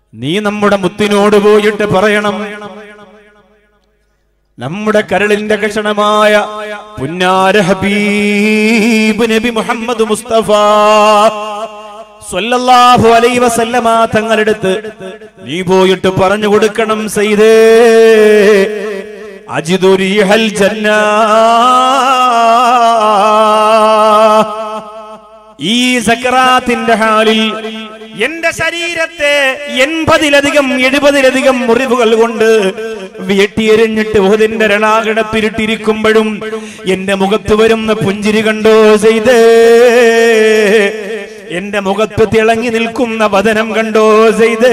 നീ നമ്മുടെ മുത്തിനോട് പോയിട്ട് പറയണം നമ്മുടെ കരളിന്റെ കഷണമായ പുന്നാര ഹബീബ് നബി മുഹമ്മദ് മുസ്തഫ സ്വല്ലല്ലാഹു അലൈഹി വസല്ലമ തങ്ങളെടുത്ത് നീ പോയിട്ട് പറഞ്ഞു കൊടുക്കണം സെയ്തേ അജിദുരിഹൽ ജന്ന ഈ സക്കറാത്തിന്റെ ഹാലിൽ എന്റെ ശരീരത്തെ എൺപതിലധികം എഴുപതിലധികം മുറിവുകൾ കൊണ്ട് വെട്ടിയെരിഞ്ഞിട്ട് ഉഹദിന്റെ രണാകടത്തിരിട്ടിരിക്കുമ്പോഴും എന്റെ മുഖത്ത് വരുന്ന പുഞ്ചിരി കണ്ടോ ചെയ്തേ എന്റെ മുഖത്ത് തിളങ്ങി നിൽക്കുന്ന വദനം കണ്ടോ ചെയ്തേ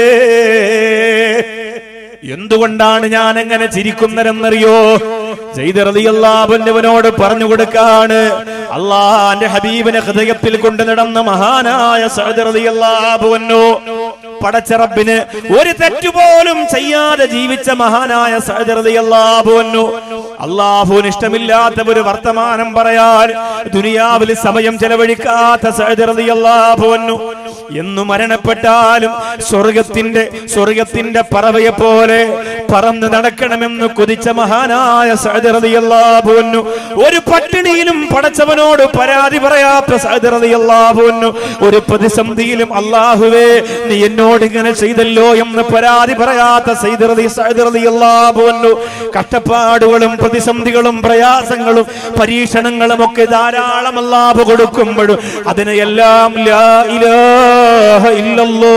എന്തുകൊണ്ടാണ് ഞാൻ എങ്ങനെ ചിരിക്കുന്നതെന്നറിയോ ചെയ്തറിയല്ലാബന്നവനോട് പറഞ്ഞു കൊടുക്കാണ് അള്ളാന്റെ ഹബീബിനെ ഹൃദയത്തിൽ കൊണ്ട് നടന്ന മഹാനായ സഹദറിയല്ലാബുവന്നോ പടച്ചറബിന് ഒരു തെറ്റുപോലും ചെയ്യാതെ ജീവിച്ച മഹാനായ സഹദറിയല്ലാബുവന്നു അള്ളാഹുവിന് ഇഷ്ടമില്ലാത്ത ഒരു വർത്തമാനം പറയാൻ ദുനിയാവിൽ സമയം ചെലവഴിക്കാത്ത സഹദറിയല്ലാബുവന്നു എന്നു മരണപ്പെട്ടാലും സ്വർഗത്തിന്റെ സ്വർഗത്തിന്റെ പറവയെ പോലെ പറന്ന് നടക്കണമെന്ന് കൊതിച്ച മഹാനായ സഹദറിയല്ലാബുവന്നു ഒരു പട്ടിണിയിലും പടച്ചവനോട് പരാതി പറയാത്ത സഹദറിയല്ലാബുവന്നു ഒരു പ്രതിസന്ധിയിലും അള്ളാഹുവേ നീ എന്നോട് ഇങ്ങനെ ചെയ്തല്ലോ എന്ന് പരാതി പറയാത്ത സൈദറതി സഹദറിയല്ലാബുവന്നു കഷ്ടപ്പാടുകളും പ്രതിസന്ധികളും പ്രയാസങ്ങളും പരീക്ഷണങ്ങളും ഒക്കെ ധാരാളം അല്ലാഹു കൊടുക്കുമ്പോഴും അതിനെയെല്ലാം ലാ ഇലാഹ ഇല്ലല്ലോ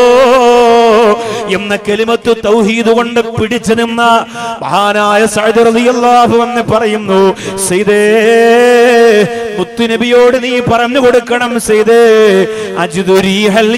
എന്ന കെലിമത്ത് തൗഹീദ് കൊണ്ട് പിടിച്ചു നിന്ന മഹാനായ സഅദ് റളിയല്ലാഹു എന്ന് പറയുന്നു സൈദേ മുത്തുനബിയോട് നീ പറഞ്ഞു കൊടുക്കണം സൈദേ അജ്ദുരീഹൽ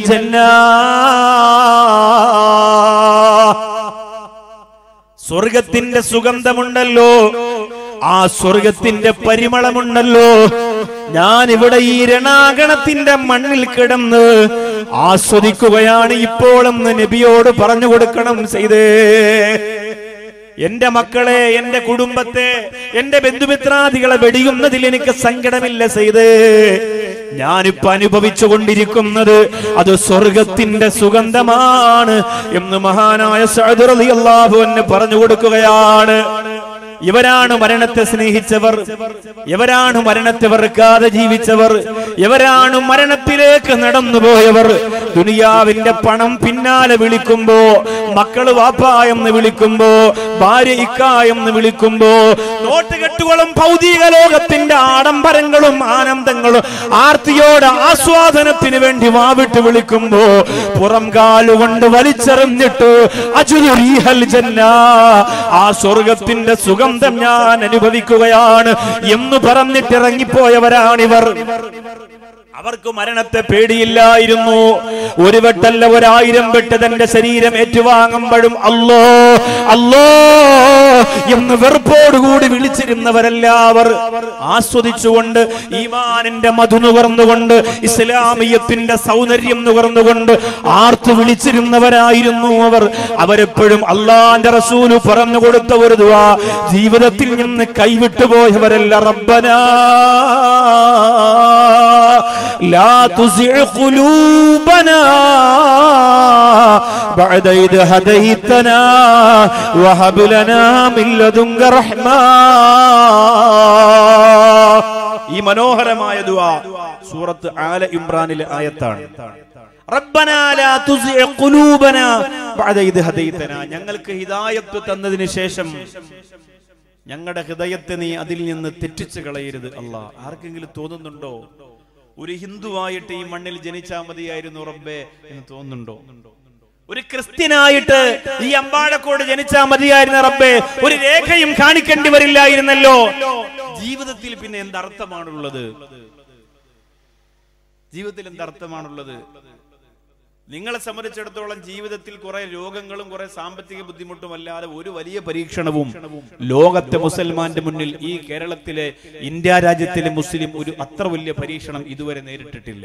ജന്ന സ്വർഗത്തിന്റെ സുഗന്ധമുണ്ടല്ലോ ആ സ്വർഗത്തിന്റെ പരിമളമുണ്ടല്ലോ ഞാൻ ഇവിടെ ഈ രണാഗണത്തിന്റെ മണ്ണിൽ കിടന്ന് ആസ്വദിക്കുകയാണ് ഇപ്പോഴെന്ന് നബിയോട് പറഞ്ഞു കൊടുക്കണം ചെയ്തേ എന്റെ മക്കളെ എന്റെ കുടുംബത്തെ എന്റെ ബന്ധുമിത്രാദികളെ വെടിയുന്നതിൽ എനിക്ക് സങ്കടമില്ല ചെയ്ത് ഞാനിപ്പോ അനുഭവിച്ചു കൊണ്ടിരിക്കുന്നത് അത് സ്വർഗത്തിന്റെ സുഗന്ധമാണ് എന്ന് മഹാനായ സഅദ് റളിയല്ലാഹു അൻഹു പറഞ്ഞു കൊടുക്കുകയാണ് ഇവരാണ് മരണത്തെ സ്നേഹിച്ചവർ ഇവരാണ് മരണത്തെ വെറുക്കാതെ ജീവിച്ചവർ ഇവരാണ് മരണത്തിലേക്ക് നടന്നുപോയവർ ദുനിയാവിന്റെ പണം പിന്നാലെ വിളിക്കുമ്പോ മക്കള് വാപ്പ എന്ന് വിളിക്കുമ്പോ ഭാര്യ ഇക്ക എന്ന് വിളിക്കുമ്പോ നോട്ടുകെട്ടുകളും ഭൗതിക ലോകത്തിന്റെ ആഡംബരങ്ങളും ആനന്ദങ്ങളും ആർത്തിയോടെ ആസ്വാദനത്തിന് വേണ്ടി വാവിട്ട് വിളിക്കുമ്പോ പുറം കാലുകൊണ്ട് വലിച്ചെറിഞ്ഞിട്ട് അജുരീഹൽ ജന്ന ആ സ്വർഗത്തിന്റെ സുഗന്ധം ഞാൻ അനുഭവിക്കുകയാണ് എന്ന് പറഞ്ഞിട്ട് ഇറങ്ങിപ്പോയവരാണിവർ അവർക്ക് മരണത്തെ പേടിയില്ലായിരുന്നു ഒരു വെട്ടല്ല ഒരായിരം വെട്ട് തന്റെ ശരീരം ഏറ്റുവാങ്ങുമ്പോഴും അല്ലോ അല്ലോ എന്ന് വെറുപ്പോടുകൂടി വിളിച്ചിരുന്നവരെല്ലാവർ ആസ്വദിച്ചുകൊണ്ട് ഈമാനിന്റെ മധു നുകർന്നുകൊണ്ട് ഇസ്ലാമിയത്തിന്റെ സൗന്ദര്യം നുകർന്നുകൊണ്ട് ആർത്തു വിളിച്ചിരുന്നവരായിരുന്നു അവർ അവരെപ്പോഴും അള്ളാന്റെ റസൂല് പറഞ്ഞു കൊടുത്ത ഒരു ദുആ ജീവിതത്തിൽ നിന്ന് കൈവിട്ടുപോയവരല്ല റബ്ബനാ لا تزع قلوبنا بعد إذ هديتنا وهب لنا من لدنك رحمة ഈ മനോഹരമായ ദുആ സൂറത്ത് ആല ഇമ്രാനിലെ ആയത്താണ് റബ്ബനാ ലാ തുസിഅ ഖുലൂബനാ ബഅദ ഇദ് ഹദൈതനാ ഞങ്ങൾക്ക് ഹിദായത്ത് തന്നതിന് ശേഷം ഞങ്ങളുടെ ഹൃദയത്തെ നീ അതിൽ നിന്ന് തെറ്റിച്ചു കളയരുത് അല്ലാ ആർക്കെങ്കിലും തോന്നുന്നുണ്ടോ ഒരു ഹിന്ദുവായിട്ട് ഈ മണ്ണിൽ ജനിച്ചാൽ മതിയായിരുന്നു റബ്ബേ എന്ന് തോന്നുന്നുണ്ടോ ഒരു ക്രിസ്ത്യനായിട്ട് ഈ അമ്പാഴക്കോട് ജനിച്ചാൽ മതിയായിരുന്ന റബ്ബേ ഒരു രേഖയും കാണിക്കേണ്ടി വരില്ലായിരുന്നല്ലോ ജീവിതത്തിൽ പിന്നെ എന്തർത്ഥമാണുള്ളത് ജീവിതത്തിൽ എന്തർത്ഥമാണുള്ളത് നിങ്ങളെ സംബന്ധിച്ചിടത്തോളം ജീവിതത്തിൽ കുറെ രോഗങ്ങളും കുറെ സാമ്പത്തിക ബുദ്ധിമുട്ടും അല്ലാതെ ഒരു വലിയ പരീക്ഷണവും ലോകത്തെ മുസൽമാന്റെ മുന്നിൽ ഈ കേരളത്തിലെ ഇന്ത്യ രാജ്യത്തിലെ മുസ്ലിം ഒരു അത്ര വലിയ പരീക്ഷണം ഇതുവരെ നേരിട്ടിട്ടില്ല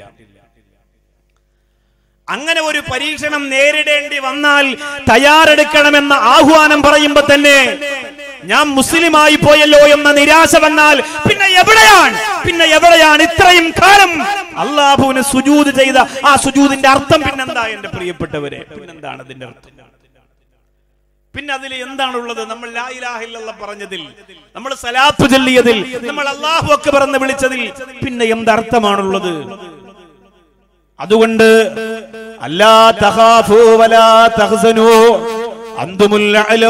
അങ്ങനെ ഒരു പരീക്ഷണം നേരിടേണ്ടി വന്നാൽ തയ്യാറെടുക്കണമെന്ന ആഹ്വാനം പറയുമ്പോ തന്നെ ഞാൻ മുസ്ലിമായി പോയല്ലോ എന്ന നിരാശ വന്നാൽ പിന്നെ എവിടെയാണ് പിന്നെ എവിടെയാണ് ഇത്രയും കാലം അള്ളാഹുവിന് സുജൂത് ചെയ്ത ആ സുജൂതിന്റെ അർത്ഥം പിന്നെന്താ എന്റെ പ്രിയപ്പെട്ടവരെ പിന്നെന്താണ് അതിന്റെ അർത്ഥം പിന്നെ അതിൽ എന്താണുള്ളത് നമ്മൾ ലാ ഇലാഹ ഇല്ലല്ലാഹ് പറഞ്ഞതിൽ നമ്മൾ സലാത്ത് ചൊല്ലിയതിൽ നമ്മൾ അള്ളാഹു അക്ബർ എന്ന് വിളിച്ചതിൽ പിന്നെ എന്തർത്ഥമാണുള്ളത് അതുകൊണ്ട് അല്ലാ തഖാഫു വലാ തഹ്സനു അന്തുമുൽ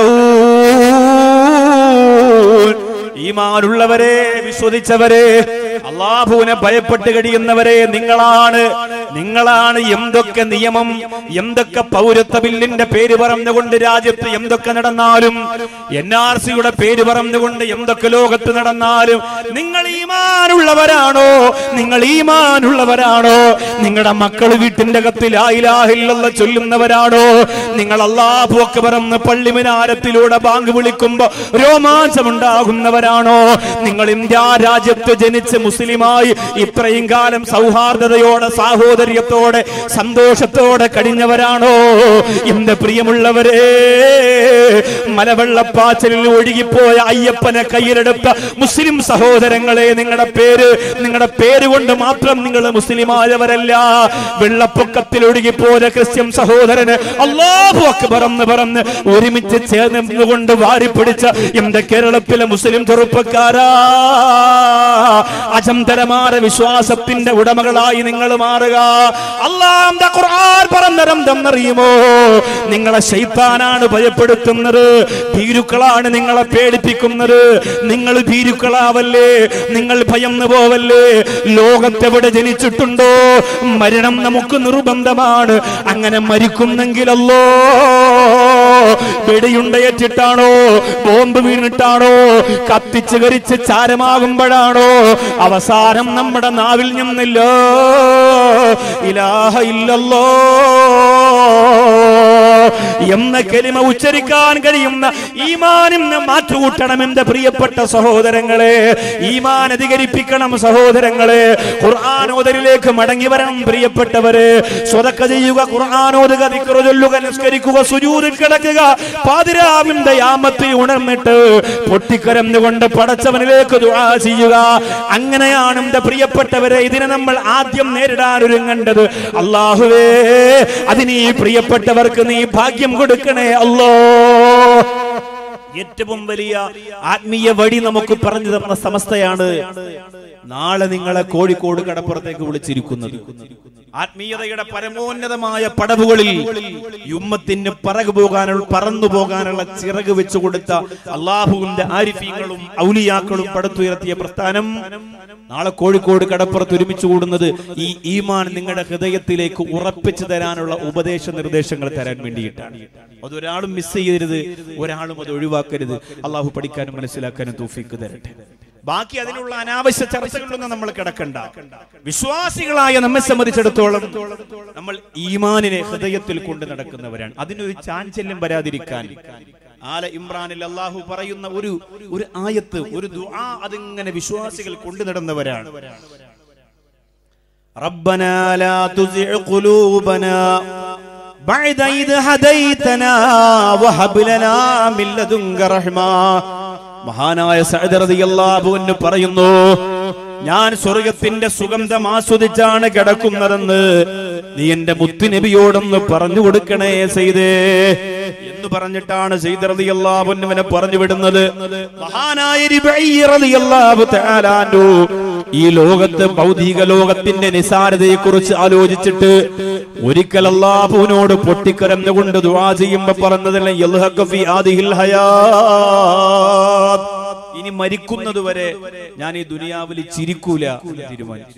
അലൗൻ ഈമാനുള്ളവരെ വിശ്വസിച്ചവരെ അള്ളാഹുവിനെ ഭയപ്പെട്ട് കഴിയുന്നവരെ നിങ്ങളാണ് നിങ്ങളാണ് എന്തൊക്കെ നിയമം എന്തൊക്കെ പൗരത്വ ബില്ലിന്റെ പേര് പറഞ്ഞുകൊണ്ട് രാജ്യത്ത് എന്തൊക്കെ നടന്നാലും എൻ ആർ സിയുടെ പേര് പറഞ്ഞുകൊണ്ട് എന്തൊക്കെ ലോകത്ത് നടന്നാലും നിങ്ങൾ ഈമാനുള്ളവരാണോ നിങ്ങൾ ഈമാനുള്ളവരാണോ നിങ്ങളുടെ മക്കൾ വീട്ടിന്റെ കത്തിൽ ആയിലാഹില്ലെന്ന് ചൊല്ലുന്നവരാണോ നിങ്ങൾ അള്ളാഹു ഒക്കെ പറന്ന് പള്ളിമിനാരത്തിലൂടെ ബാങ്ക് വിളിക്കുമ്പോ രോമാഞ്ചമുണ്ടാകുന്നവരാണോ നിങ്ങൾ ഇന്ത്യ രാജ്യത്ത് ജനിച്ച് മുസ്ലിമായി ഇത്രയും കാലം സൗഹാർദ്ദതയോടെ സാഹോദര്യത്തോടെ സന്തോഷത്തോടെ കഴിഞ്ഞവരാണോ എന്റെ പ്രിയമുള്ളവരെ മലവെള്ളപ്പാച്ചലിൽ ഒഴുകിപ്പോയ അയ്യപ്പനെ കയ്യിലെടുത്ത മുസ്ലിം സഹോദരങ്ങളെ നിങ്ങളുടെ പേര് നിങ്ങളുടെ പേര് കൊണ്ട് മാത്രം നിങ്ങൾ മുസ്ലിമായവരല്ല വെള്ളപ്പൊക്കത്തിൽ ഒഴുകിപ്പോയ ക്രിസ്ത്യൻ സഹോദരന് അള്ളാഹു അക്ബർ എന്ന് പറഞ്ഞ് ഒരുമിച്ച് ചേർന്നുകൊണ്ട് വാരിപ്പിടിച്ച എന്റെ കേരളത്തിലെ മുസ്ലിം ചെറുപ്പക്കാരാ അജന്തരമായ വിശ്വാസത്തിന്റെ ഉടമകളായി നിങ്ങൾ മാറുക അള്ളാന്റെ ഖുർആൻ പറഞ്ഞെന്തെന്നറിയുമോ നിങ്ങളെ ശൈത്താനാണ് ഭയപ്പെടുത്തുന്നത് ഭീരുക്കളാണ് നിങ്ങളെ പേടിപ്പിക്കുന്നത് നിങ്ങൾ ഭീരുക്കളാവല്ലേ നിങ്ങൾ ഭയന്നു പോവല്ലേ ലോകത്തെവിടെ ജനിച്ചിട്ടുണ്ടോ മരണം നമുക്ക് നിർബന്ധമാണ് അങ്ങനെ മരിക്കുന്നെങ്കിലല്ലോ വെടിയുണ്ടയേറ്റിട്ടാണോ ബോംബ് വീണിട്ടാണോ കത്തിച്ച് കരിച്ച് ചാരമാകുമ്പോഴാണോ അവസാനം നമ്മുടെ നാവിൽ നിന്നില്ല ഇലാഹ ഇല്ലല്ലോ എന്ന കെലിമ ഉച്ചരിക്കാൻ കഴിയുന്ന ഈമാനിന് മാറ്റുകൂട്ടണം എന്റെ പ്രിയപ്പെട്ട സഹോദരങ്ങളെ ഈമാൻ അധികരിപ്പിക്കണം സഹോദരങ്ങളെ ഖുർആാനോദരിലേക്ക് മടങ്ങി വരണം പ്രിയപ്പെട്ടവരെ സ്വതക്ക ചെയ്യുക ഖുർആാനോദക ദിക്റ് ചൊല്ലുക നിസ്കരിക്കുക സുജൂദിൽ കിടക്കുക പാതിരാവിന്റെ യാമത്തിൽ ഉണർന്നിട്ട് പൊട്ടിക്കരന്നുകൊണ്ട് പടച്ചവനിലേക്ക് ദുആ ചെയ്യുക അങ്ങനെയാണ് എന്റെ പ്രിയപ്പെട്ടവരെ ഇതിനെ നമ്മൾ ആദ്യം നേരിടാൻ ഒരുങ്ങേണ്ടത് അള്ളാഹുവേ അതിന് ഈ പ്രിയപ്പെട്ടവർക്ക് നീ ഭാഗ്യം കൊടുക്കണേ അല്ലോ ഏറ്റവും വലിയ ആത്മീയ വഴി നമുക്ക് പറഞ്ഞു തന്ന സമസ്തയാണ് നാളെ നിങ്ങളെ കോഴിക്കോട് കടപ്പുറത്തേക്ക് വിളിച്ചിരിക്കുന്നത് ആത്മീയതയുടെ പരമോന്നതമായ പടവുകളിൽ യുമ്മത്തിന് പറകു പോകാനുള്ള പറന്നു പോകാനുള്ള ചിറക് വെച്ചു കൊടുത്ത അള്ളാഹുവിന്റെ ആരിഫീങ്ങളും ഔലിയാക്കളും പടുത്തുയർത്തിയ പ്രസ്ഥാനം നാളെ കോഴിക്കോട് കടപ്പുറത്ത് ഒരുമിച്ച് കൂടുന്നത് ഈ ഈമാൻ നിങ്ങളുടെ ഹൃദയത്തിലേക്ക് ഉറപ്പിച്ചു തരാനുള്ള ഉപദേശ നിർദ്ദേശങ്ങൾ തരാൻ വേണ്ടിയിട്ടാണ് അതൊരാളും മിസ് ചെയ്യരുത് ഒരാളും അത് ഒഴിവാക്കരുത് അള്ളാഹു പഠിക്കാനും മനസ്സിലാക്കാനും തൂഫിക്ക് തരട്ടെ ബാക്കി അതിനുള്ള അനാവശ്യ ചർച്ചകളിലൊന്നും നമ്മൾ കിടക്കണ്ട വിശ്വാസികളായ നമ്മെ സംബന്ധിച്ചിടത്തോളം നമ്മൾ ഈമാനിനെ ഹൃദയത്തിൽ കൊണ്ട് നടക്കുന്നവരാണ് അതിനൊരു ചാഞ്ചല്യം വരാതിരിക്കാൻ ആല ഇമ്രാനിൽ അള്ളാഹു പറയുന്ന ഒരു ഒരു ആയത്ത് ഒരു ദുആ അതിങ്ങനെ വിശ്വാസികൾ കൊണ്ടു നടന്നവരാണ് ربنا لا تزع قلوبنا بعد إذ هديتنا وهب لنا من لدنك رحمة മഹാനായ സഅദ് റളിയല്ലാഹു അൻഹു പറയുന്നു ഞാൻ സ്വർഗത്തിന്റെ സുഗന്ധം ആസ്വദിച്ചാണ് കിടക്കുന്നതെന്ന് നീ എന്റെ മുത്തുനബിയോടൊന്ന് പറഞ്ഞു കൊടുക്കണേ ചെയ്തേ എന്ന് പറഞ്ഞിട്ടാണ് സെയ്ദ് റളിയല്ലാഹു അൻഹുവിനെ പറഞ്ഞു വിടുന്നത് മഹാനായ റിബഈ റളിയല്ലാഹു തആല അൻഹു ഈ ലോകത്ത് ഭൗതിക ലോകത്തിന്റെ നിസാരതയെ കുറിച്ച് ആലോചിച്ചിട്ട് ഒരിക്കൽ അള്ളാഹുവിനോട് പൊട്ടിക്കരഞ്ഞുകൊണ്ട് ദുആ ചെയ്യുമ്പോ പറഞ്ഞതല്ല യൽഹഖ ഫീ ഹാദിഹിൽ ഹയാത്ത് ഇനി മരിക്കുന്നത് വരെ ഞാൻ ഈ ദുനിയാവിൽ ചിരിക്കൂല എന്ന് തീരുമാനിച്ചു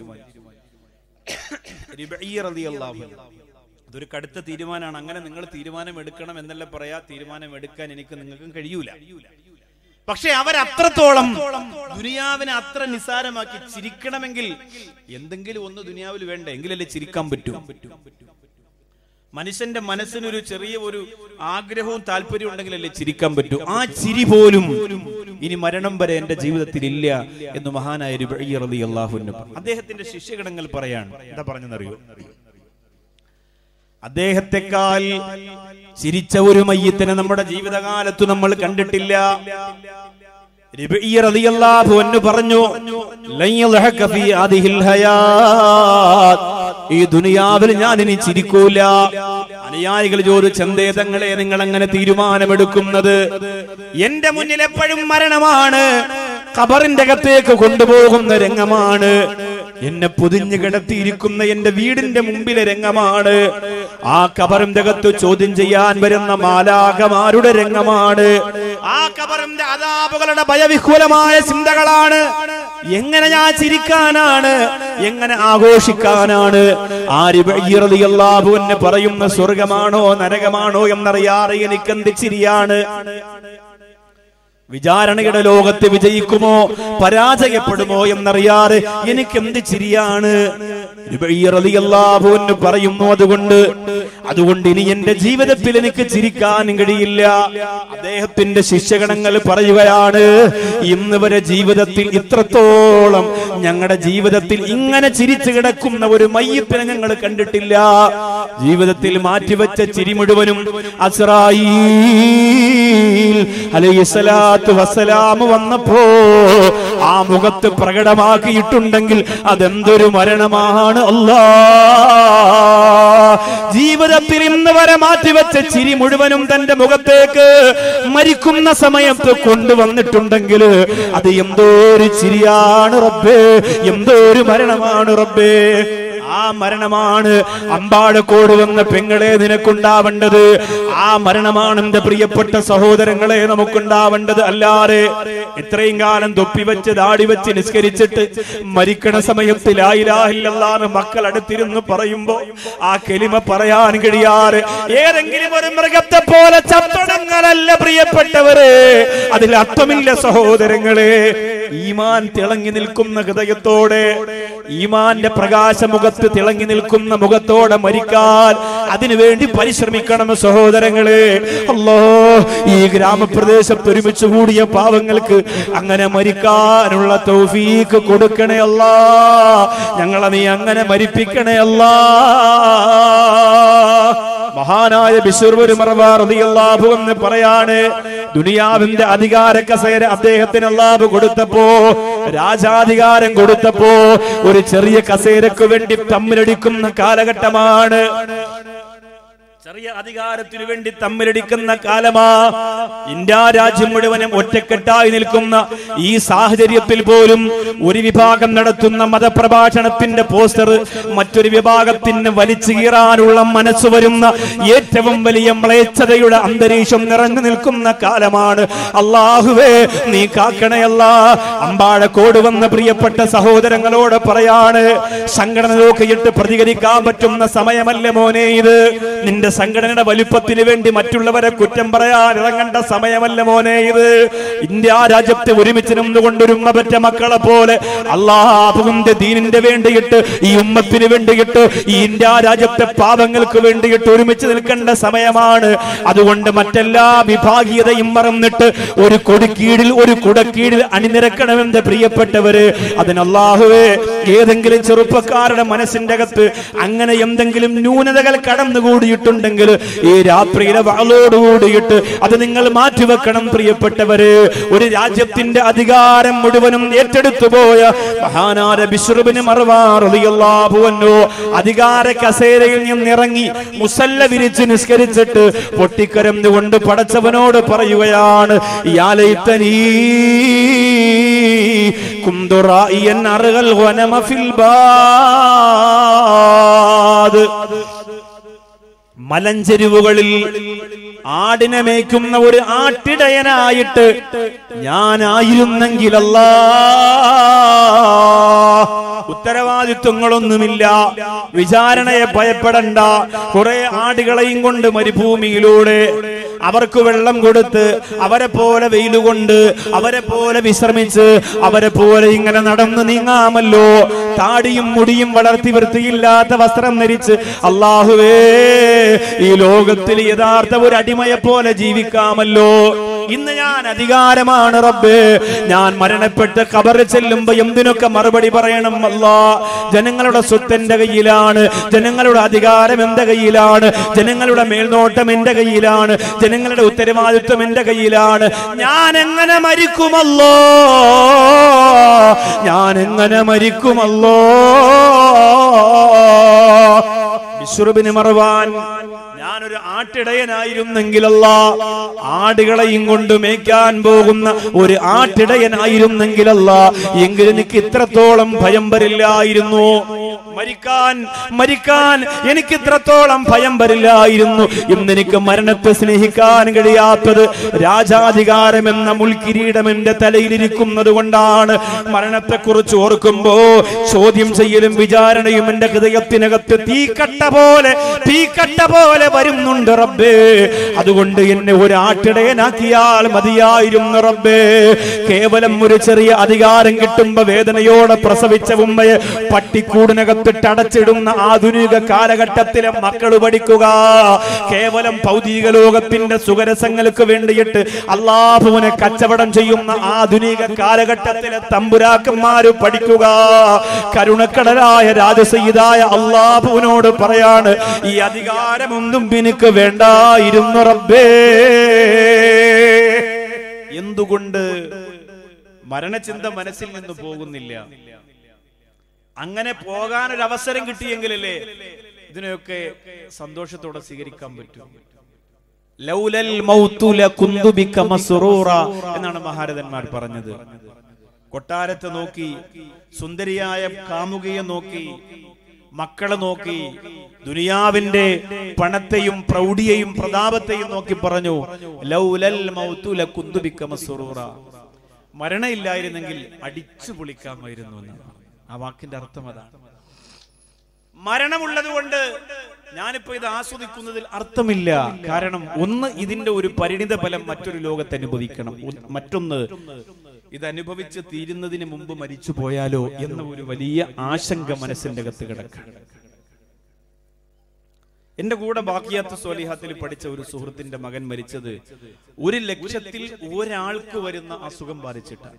റിബഈ റളിയല്ലാഹു അൻഹു. ഇതൊരു കടുത്ത തീരുമാനമാണ് അങ്ങനെ നിങ്ങൾ തീരുമാനം എടുക്കണം എന്നല്ല പറയാ തീരുമാനം എടുക്കാൻ എനിക്ക് നിങ്ങൾക്കും കഴിയൂല പക്ഷെ അവരത്രത്തോളം ദുനിയാവിനെ അത്ര നിസാരമാക്കി ചിരിക്കണമെങ്കിൽ എന്തെങ്കിലും ഒന്ന് ദുനിയാവിൽ വേണ്ട എങ്കിലല്ലേ ചിരിക്കാൻ പറ്റൂ മനുഷ്യന്റെ മനസ്സിനൊരു ചെറിയ ഒരു ആഗ്രഹവും താല്പര്യവും ഉണ്ടെങ്കിലല്ലേ ചിരിക്കാൻ പറ്റൂ ആ ചിരി പോലും ഇനി മരണം വരെ എന്റെ ജീവിതത്തിൽ ഇല്ല എന്ന് മഹാനായ രുബഈ റളിയല്ലാഹു അൻഹു പറഞ്ഞു. അദ്ദേഹത്തിന്റെ ശിഷ്യഗണങ്ങൾ പറയാണ് എന്താ പറഞ്ഞെന്നറിയോ അദ്ദേഹത്തെക്കാൾ ചിരിച്ച ഒരു മയ്യത്തിനെ നമ്മുടെ ജീവിതകാലത്ത് നമ്മൾ കണ്ടിട്ടില്ല രബീ റളിയല്ലാഹു അൻഹു പറഞ്ഞു ലൻ യദ്ഹക ഫീ ഹാദിഹിൽ ഹയാത്ത് ഈ ദുനിയാവിൽ ഞാൻ ഇനി ചിരിക്കൂല അനുയായികൾ ചോദിച്ചു എന്തേ തങ്ങളെ നിങ്ങൾ അങ്ങനെ തീരുമാനമെടുക്കുന്നത് എന്റെ മുന്നിൽ എപ്പോഴും മരണമാണ് ഖബറിന്റെ അകത്തേക്ക് കൊണ്ടുപോകുന്ന രംഗമാണ് എന്നെ പൊതിഞ്ഞു കിടത്തിയിരിക്കുന്ന എന്റെ വീടിന്റെ മുമ്പിലെ രംഗമാണ് ആ കബറിന്റെ അകത്ത് ചോദ്യം ചെയ്യാൻ വരുന്ന മാലാകമാരുടെ രംഗമാണ് ആ കബറിന്റെ അതാപുകളുടെ ഭയവിഹുലമായ ചിന്തകളാണ് എങ്ങനെ ഞാൻ ചിരിക്കാനാണ് എങ്ങനെ ആഘോഷിക്കാനാണ് ആരിബിയല്ലാഹു എന്ന് പറയുന്ന സ്വർഗമാണോ നരകമാണോ എന്നറിയാതെ എനിക്കെന്ത് ചിരിയാണ് വിചാരണയുടെ ലോകത്ത് വിജയിക്കുമോ പരാജയപ്പെടുമോ എന്നറിയാതെ എനിക്ക് എന്ത് ചിരിയാണ് റളിയല്ലാഹുവിന് പറയുന്നു അതുകൊണ്ട് അതുകൊണ്ട് ഇനി എന്റെ ജീവിതത്തിൽ എനിക്ക് ചിരിക്കാൻ കഴിയില്ല അദ്ദേഹത്തിന്റെ ശിഷ്യഗണങ്ങൾ പറയുകയാണ് ഇന്ന് വരെ ജീവിതത്തിൽ ഇത്രത്തോളം ഞങ്ങളുടെ ജീവിതത്തിൽ ഇങ്ങനെ ചിരിച്ചു കിടക്കുന്ന ഒരു മയ്യത്തിനെ ഞങ്ങൾ കണ്ടിട്ടില്ല ജീവിതത്തിൽ മാറ്റിവെച്ച ചിരി മുഴുവനും അസ്രായി അലൈഹിസ്സലാത്തു വസ്സലാം വന്നപ്പോ ആ മുഖത്ത് പ്രകടമാക്കിയിട്ടുണ്ടെങ്കിൽ അതെന്തൊരു മരണമാണ് അല്ലാ ജീവിതത്തിൽ ഇന്ന് വരെ മാറ്റിവെച്ച ചിരി മുഴുവനും തന്റെ മുഖത്തേക്ക് മരിക്കുന്ന സമയത്ത് കൊണ്ടുവന്നിട്ടുണ്ടെങ്കിൽ അത് എന്തോ ഒരു ചിരിയാണ് റബ്ബേ എന്തോ ഒരു മരണമാണ് റബ്ബേ ആ മരണമാണ് അമ്പാടക്കോട് വന്ന പെങ്ങളെ നിനക്കുണ്ടാവേണ്ടത് ആ മരണമാണ് എന്റെ പ്രിയപ്പെട്ട സഹോദരങ്ങളെ നമുക്കുണ്ടാവേണ്ടത് അല്ലാതെ ഇത്രയും കാലം തൊപ്പി വെച്ച് ദാടി വെച്ച് നിസ്കരിച്ചിട്ട് മരിക്കണ സമയത്ത് ലായിലാഹില്ലാന്ന് മക്കൾ അടുത്തിരുന്ന് പറയുമ്പോ ആ കെലിമ പറയാൻ കഴിയാറ് ഏതെങ്കിലും ഒരു മൃഗത്തെ പോലെ ചത്തടങ്ങളല്ല പ്രിയപ്പെട്ടവരെ അതിൽ അർത്ഥമില്ല സഹോദരങ്ങളെ ഈമാൻ തിളങ്ങി നിൽക്കുന്ന ഹൃദയത്തോടെ ഈമാന്റെ പ്രകാശമുഖത്ത് തിളങ്ങി നിൽക്കുന്ന മുഖത്തോടെ മരിക്കാൻ അതിനുവേണ്ടി പരിശ്രമിക്കണം സഹോദരങ്ങളെ അല്ലോ ഈ ഗ്രാമപ്രദേശത്ത് ഒരുമിച്ച് കൂടിയ പാവങ്ങൾക്ക് അങ്ങനെ മരിക്കാനുള്ള തൗഫീക്ക് കൊടുക്കണേ അല്ല ഞങ്ങളെ നീ അങ്ങനെ മരിപ്പിക്കണേ അല്ല മഹാനായ ബിഷുർവരുമറവാറിയാഹു എന്ന് പറയാണ് ദുനിയാവിന്റെ അധികാര കസേര അദ്ദേഹത്തിന് അള്ളാഹു കൊടുത്തപ്പോ രാജാധികാരം കൊടുത്തപ്പോ ഒരു ചെറിയ കസേരക്ക് വേണ്ടി തമ്മിലടിക്കുന്ന കാലഘട്ടമാണ് ചെറിയ അധികാരത്തിനു വേണ്ടി തമ്മിലടിക്കുന്ന കാലമാ ഇന്ത്യ രാജ്യം മുഴുവനും ഒറ്റക്കെട്ടായി നിൽക്കുന്ന ഈ സാഹചര്യത്തിൽ പോലും ഒരു വിഭാഗം നടത്തുന്ന മതപ്രഭാഷണത്തിന്റെ പോസ്റ്റർ മറ്റൊരു വിഭാഗത്തിന് വലിച്ചു കീറാനുള്ള മനസ്സ് വരുന്ന ഏറ്റവും വലിയ മ്ലേച്ഛതയുടെ അന്തരീക്ഷം നിറഞ്ഞു നിൽക്കുന്ന കാലമാണ് അള്ളാഹുവേ നീ കാക്കണയല്ല അമ്പാഴക്കോട് വന്ന പ്രിയപ്പെട്ട സഹോദരങ്ങളോട് പറയാണ് സംഘടന നോക്കിയിട്ട് പ്രതികരിക്കാൻ പറ്റുന്ന സമയമല്ല മോനെ ഇത് നിന്റെ സംഘടനയുടെ വലുപ്പത്തിന് വേണ്ടി മറ്റുള്ളവരെ കുറ്റം പറയാൻ ഇറങ്ങേണ്ട സമയമല്ല മോനെ ഇത് ഇന്ത്യ രാജ്യത്തെ ഒരുമിച്ച് നിന്നുകൊണ്ട് ഒരു ഉമ്മ പറ്റ മക്കളെ പോലെ അള്ളാഹുവിന്റെ ദീനിന്റെ വേണ്ടിയിട്ട് ഈ ഉമ്മത്തിന് വേണ്ടിയിട്ട് ഈ ഇന്ത്യ രാജ്യത്തെ പാപങ്ങൾക്ക് വേണ്ടിയിട്ട് ഒരുമിച്ച് നിൽക്കേണ്ട സമയമാണ് അതുകൊണ്ട് മറ്റെല്ലാ വിഭാഗീയതയും മറന്നിട്ട് ഒരു കൊടിക്കീഴിൽ ഒരു കുടക്കീഴിൽ അണിനിരക്കണമെന്ന് പ്രിയപ്പെട്ടവര് അതിന് അള്ളാഹുവേ ഏതെങ്കിലും ചെറുപ്പക്കാരുടെ മനസ്സിന്റെ അകത്ത് അങ്ങനെ എന്തെങ്കിലും ന്യൂനതകൾ കടന്നുകൂടിയിട്ടുണ്ടെങ്കിൽ ഈ രാത്രിയിലെ വാളോടുകൂടിയിട്ട് അത് നിങ്ങൾ മാറ്റിവെക്കണം പ്രിയപ്പെട്ടവര് ഒരു രാജ്യത്തിന്റെ അധികാരം മുഴുവനും ഏറ്റെടുത്തു പോയ മഹാനാര ബിശ്രുബിന് മറുവാറിയല്ലാഭുവന്നോ അധികാര കസേരയിൽ നിന്നിറങ്ങി മുസല്ല വിരിച്ച് നിസ്കരിച്ചിട്ട് പൊട്ടിക്കരന്നുകൊണ്ട് പടച്ചവനോട് പറയുകയാണ് യാലൈത്തനീ കുന്തുറായിയൻ അറുകൾ വനമ ഫിൽ ബാദ് മലഞ്ചെരിവുകളിൽ ആടിനെ മേയ്ക്കുന്ന ഒരു ആട്ടിടയനായിട്ട് ഞാനായിരുന്നെങ്കിലല്ല ഉത്തരവാദിത്വങ്ങളൊന്നുമില്ല വിചാരണയെ ഭയപ്പെടണ്ട കുറെ ആടുകളെയും കൊണ്ട് മരുഭൂമിയിലൂടെ അവർക്ക് വെള്ളം കൊടുത്ത് അവരെ പോലെ വെയിലുകൊണ്ട് അവരെ പോലെ വിശ്രമിച്ച് അവരെ പോലെ ഇങ്ങനെ നടന്നു നീങ്ങാമല്ലോ താടിയും മുടിയും വളർത്തി വൃത്തിയില്ലാത്ത വസ്ത്രം ധരിച്ച് അള്ളാഹുവേ ഈ ലോകത്തിൽ യഥാർത്ഥ ഒരു അടിമയെ പോലെ ജീവിക്കാമല്ലോ ഇന്ന് ഞാൻ അധികാരമാണ് റബ്ബേ ഞാൻ മരണപ്പെട്ട് കബറ് ചെല്ലുമ്പോ എന്തിനൊക്കെ മറുപടി പറയണം അല്ല ജനങ്ങളുടെ സ്വത്ത് എന്റെ കയ്യിലാണ് ജനങ്ങളുടെ അധികാരം എന്റെ കയ്യിലാണ് ജനങ്ങളുടെ മേൽനോട്ടം എന്റെ കയ്യിലാണ് ജനങ്ങളുടെ ഉത്തരവാദിത്വം എന്റെ കയ്യിലാണ് ഞാൻ എങ്ങനെ മരിക്കുമല്ലോ ഞാൻ എങ്ങനെ മരിക്കുമല്ലോ ബിശ്രുബിന് മറവാൻ ഞാനൊരു ആട്ടിടയനായിരുന്നെങ്കിലല്ല ആടുകളെയും കൊണ്ട് മേയ്ക്കാൻ പോകുന്ന ഒരു ആട്ടിടയനായിരുന്നെങ്കിലല്ല എങ്കിൽ എനിക്ക് ഇത്രത്തോളം ഭയം വരില്ലായിരുന്നു മരിക്കാൻ മരിക്കാൻ എനിക്ക് ഇത്രത്തോളം ഭയം വരില്ലായിരുന്നു ഇന്ന് എനിക്ക് മരണത്തെ സ്നേഹിക്കാൻ കഴിയാത്തത് രാജാധികാരം എന്ന മുൾക്കിരീടം എന്റെ തലയിലിരിക്കുന്നത് കൊണ്ടാണ് മരണത്തെക്കുറിച്ച് ഓർക്കുമ്പോ ചോദ്യം ചെയ്യലും വിചാരണയും എന്റെ ഹൃദയത്തിനകത്ത് തീക്കട്ട പോലെ തീക്കട്ട പോലെ വരുന്നുണ്ട് റബ്ബേ അതുകൊണ്ട് എന്നെ ഒരു ആട്ടിടയനാക്കിയാൽ മതിയായിരുന്നു റബ്ബേ കേവലം ഒരു ചെറിയ അധികാരം കിട്ടുമ്പോ വേദനയോടെ പ്രസവിച്ച ഉമ്മയെ പട്ടിക്കൂടിനകത്തിട്ട് അടച്ചിടുന്ന ആധുനിക കാലഘട്ടത്തിലെ മക്കൾ പഠിക്കുക കേവലം ഭൗതിക ലോകത്തിന്റെ സുഖരസങ്ങൾക്ക് വേണ്ടിയിട്ട് അള്ളാഹുവിനെ കച്ചവടം ചെയ്യുന്ന ആധുനിക കാലഘട്ടത്തിലെ തമ്പുരാക്കന്മാര് പഠിക്കുക കരുണക്കടലായ രാജസീതായ അള്ളാഹുവിനോട് പറയാണ് ഈ അധികാരമൊന്നും എനിക്ക് വേണ്ടായിരുന്നു റബ്ബേ എന്തുകൊണ്ട് മരണചിന്ത മനസ്സിൽ നിന്ന് പോകുന്നില്ല അങ്ങനെ പോകാൻ ഒരു അവസരം കിട്ടിയെങ്കിലല്ലേ ഇതിനെയൊക്കെ സന്തോഷത്തോടെ സ്വീകരിക്കാൻ പറ്റൂ ലൗലൽ മൗതു ലകുന്തു ബിക മസ്റൂറ എന്നാണ് മഹാരഥന്മാർ പറഞ്ഞത് കൊട്ടാരത്തെ നോക്കി സുന്ദരിയായ കാമുകയെ നോക്കി മക്കളെ നോക്കി ദുനിയാവിന്റെ പണത്തെയും പ്രൗഢിയെയും പ്രതാപത്തെയും നോക്കി പറഞ്ഞു ലൗലൽ മൗതു ലകുന്തു ബിക മസ്റൂറ മരണമില്ലായിരുന്നെങ്കിൽ അടിച്ചു പൊളിക്കാമായിരുന്നു എന്നാണ് ആ വാക്കിന്റെ അർത്ഥം അതാണ് മരണമുള്ളത് കൊണ്ട് ഞാനിപ്പോ ഇത് ആസ്വദിക്കുന്നതിൽ അർത്ഥമില്ല കാരണം ഒന്ന് ഇതിന്റെ ഒരു പരിണിത ഫലം മറ്റൊരു ലോകത്ത് അനുഭവിക്കണം ഒന്ന് മറ്റൊന്ന് ഇത് അനുഭവിച്ച് തീരുന്നതിന് മുമ്പ് മരിച്ചു പോയാലോ എന്ന ഒരു വലിയ ആശങ്ക മനസ്സിന്റെ അകത്ത് കിടക്കണം എന്റെ കൂടെ ബാക്കിയാത്ത സ്വാലിഹാത്തിൽ പഠിച്ച ഒരു സുഹൃത്തിന്റെ മകൻ മരിച്ചത് ഒരു ലക്ഷത്തിൽ ഒരാൾക്ക് വരുന്ന അസുഖം ബാധിച്ചിട്ടാണ്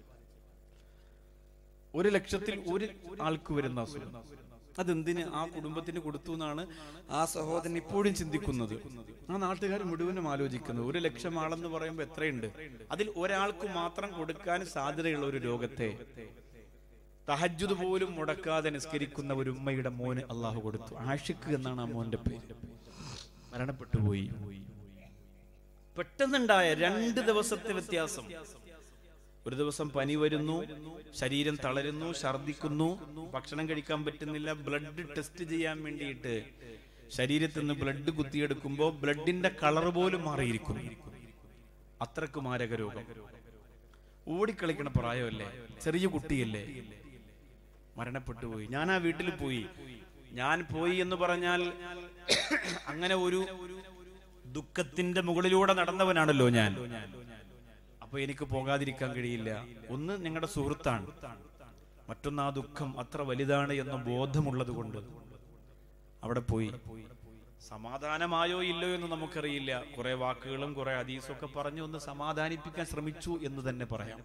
ഒരു ലക്ഷത്തിൽ ഒരു ആൾക്ക് വരുന്ന അസുഖം അതെന്തിന് ആ കുടുംബത്തിന് കൊടുത്തു എന്നാണ് ആ സഹോദരൻ ഇപ്പോഴും ചിന്തിക്കുന്നത് ആ നാട്ടുകാർ മുഴുവനും ആലോചിക്കുന്നത് ഒരു ലക്ഷം ആളെന്ന് പറയുമ്പോൾ എത്രയുണ്ട് അതിൽ ഒരാൾക്ക് മാത്രം കൊടുക്കാൻ സാധ്യതയുള്ള ഒരു രോഗത്തെ തഹജ്ജുദ് പോലും മുടക്കാതെ നിസ്കരിക്കുന്ന ഒരു ഉമ്മയുടെ മോന് അള്ളാഹു കൊടുത്തു ആഷിഖ് എന്നാണ് ആ മോന്റെ പേര് മരണപ്പെട്ടു പോയി പെട്ടെന്നുണ്ടായ രണ്ട് ദിവസത്തെ വ്യത്യാസം ഒരു ദിവസം പനി വരുന്നു ശരീരം തളരുന്നു ഛർദിക്കുന്നു ഭക്ഷണം കഴിക്കാൻ പറ്റുന്നില്ല ബ്ലഡ് ടെസ്റ്റ് ചെയ്യാൻ വേണ്ടിയിട്ട് ശരീരത്തിൽ നിന്ന് ബ്ലഡ് കുത്തിയെടുക്കുമ്പോൾ ബ്ലഡിന്റെ കളർ പോലും മാറിയിരിക്കുന്നു അത്രക്ക് മാരക രോഗം ഓടിക്കളിക്കണ പ്രായമല്ലേ ചെറിയ കുട്ടിയല്ലേ മരണപ്പെട്ടു പോയി ഞാൻ ആ വീട്ടിൽ പോയി ഞാൻ പോയി എന്ന് പറഞ്ഞാൽ അങ്ങനെ ഒരു ദുഃഖത്തിന്റെ മുകളിലൂടെ നടന്നവനാണല്ലോ ഞാൻ അപ്പൊ എനിക്ക് പോകാതിരിക്കാൻ കഴിയില്ല ഒന്ന് നിങ്ങളുടെ സുഹൃത്താണ് മറ്റൊന്ന് ആ ദുഃഖം അത്ര വലുതാണ് എന്ന ബോധമുള്ളത് കൊണ്ട് അവിടെ പോയി സമാധാനമായോ ഇല്ലയോ എന്ന് നമുക്കറിയില്ല കുറെ വാക്കുകളും കുറെ ഹദീസും ഒക്കെ പറഞ്ഞു ഒന്ന് സമാധാനിപ്പിക്കാൻ ശ്രമിച്ചു എന്ന് തന്നെ പറയാം